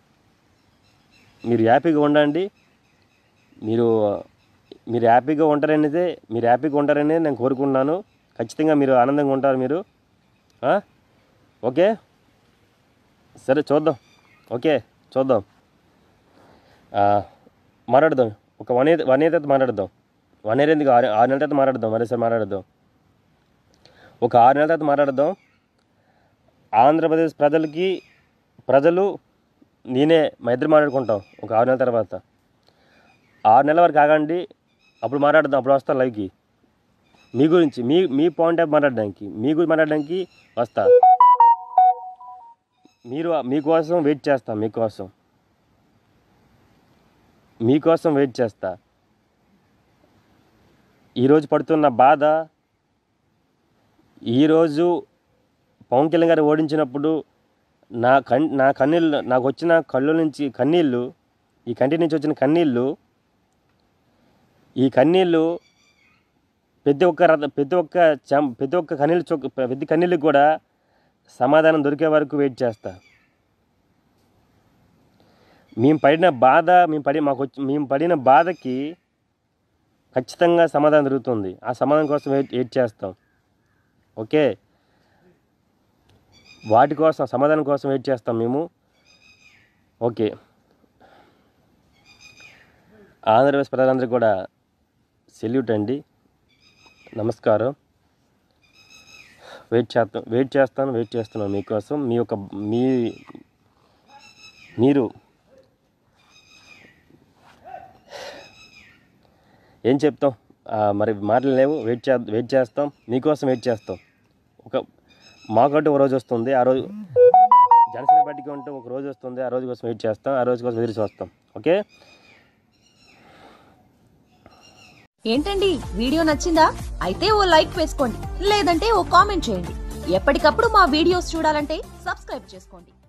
మీరు హ్యాపీగా ఉండండి మీరు మీరు హ్యాపీగా ఉంటారనేదే మీరు హ్యాపీగా ఉంటారనే నేను కోరుకుంటున్నాను ఖచ్చితంగా మీరు ఆనందంగా ఉంటారు మీరు ఆ? ఓకే సరే చూద్దాం ఓకే చూద్దాం ఆ, మాట్లాడదాం ఒక వన్ ఇయర్ వన్ ఇయర్ తర్వాత మాట్లాడదాం వన్ ఇయర్ ఎందుకు ఆరు ఆరు నెలల తర్వాత మాట్లాడదాం మరోసారి మాట్లాడదాం ఒక ఆరు నెలల తర్వాత మాట్లాడదాం ఆంధ్రప్రదేశ్ ప్రజలకి ప్రజలు నేనే మా ఇద్దరు మాట్లాడుకుంటాం ఒక ఆరు నెలల తర్వాత ఆరు నెలల వరకు ఆగండి అప్పుడు మాట్లాడదాం అప్పుడు వస్తాను లైవ్కి మీ గురించి మీ మీ పాయింట్ ఆఫ్ మాట్లాడడానికి మీ గురించి మాట్లాడడానికి వస్తా మీరు మీకోసం వెయిట్ చేస్తా మీకోసం మీకోసం వెయిట్ చేస్తా ఈరోజు పడుతున్న బాధ ఈరోజు పవన్ కళ్యాణ్ గారు ఓడించినప్పుడు నా కన్ నా కన్నీళ్ళు నాకు వచ్చిన కళ్ళు నుంచి కన్నీళ్ళు ఈ కంటి నుంచి వచ్చిన కన్నీళ్ళు ఈ కన్నీళ్ళు ప్రతి ఒక్క రథ ప్రతి ఒక్క చం ప్రతి ఒక్క కన్నీళ్ళు చొక్క ప్రతి కన్నీళ్ళకి కూడా సమాధానం దొరికే వరకు వెయిట్ చేస్తా మేము పడిన బాధ మేము పడి మాకు వచ్చి మేము పడిన బాధకి ఖచ్చితంగా సమాధానం దొరుకుతుంది ఆ సమాధానం కోసం వెయిట్ వెయిట్ చేస్తాం ఓకే వాటి కోసం సమాధానం కోసం వెయిట్ చేస్తాం మేము ఓకే ఆంధ్రప్రదేశ్ ప్రజలందరికీ కూడా సెల్యూట్ అండి నమస్కారం వెయిట్ చేస్తాం వెయిట్ చేస్తాను వెయిట్ చేస్తున్నాను మీకోసం మీ యొక్క మీ మీరు ఏం చెప్తాం ఆ, మరి మాటలు లేవు వెయిట్ చే వెయిట్ చేస్తాం మీకోసం వెయిట్ చేస్తాం ఒక మాకంటూ ఒక రోజు వస్తుంది ఆ రోజు జనసేన పార్టీకి ఉంటే ఒక రోజు వస్తుంది ఆ రోజు కోసం వెయిట్ చేస్తాం ఆ రోజు కోసం ఎదురు చూస్తాం ఓకే ఏంటండి వీడియో నచ్చిందా అయితే ఓ లైక్ వేసుకోండి లేదంటే ఓ కామెంట్ చేయండి ఎప్పటికప్పుడు మా వీడియోస్ చూడాలంటే సబ్స్క్రైబ్ చేసుకోండి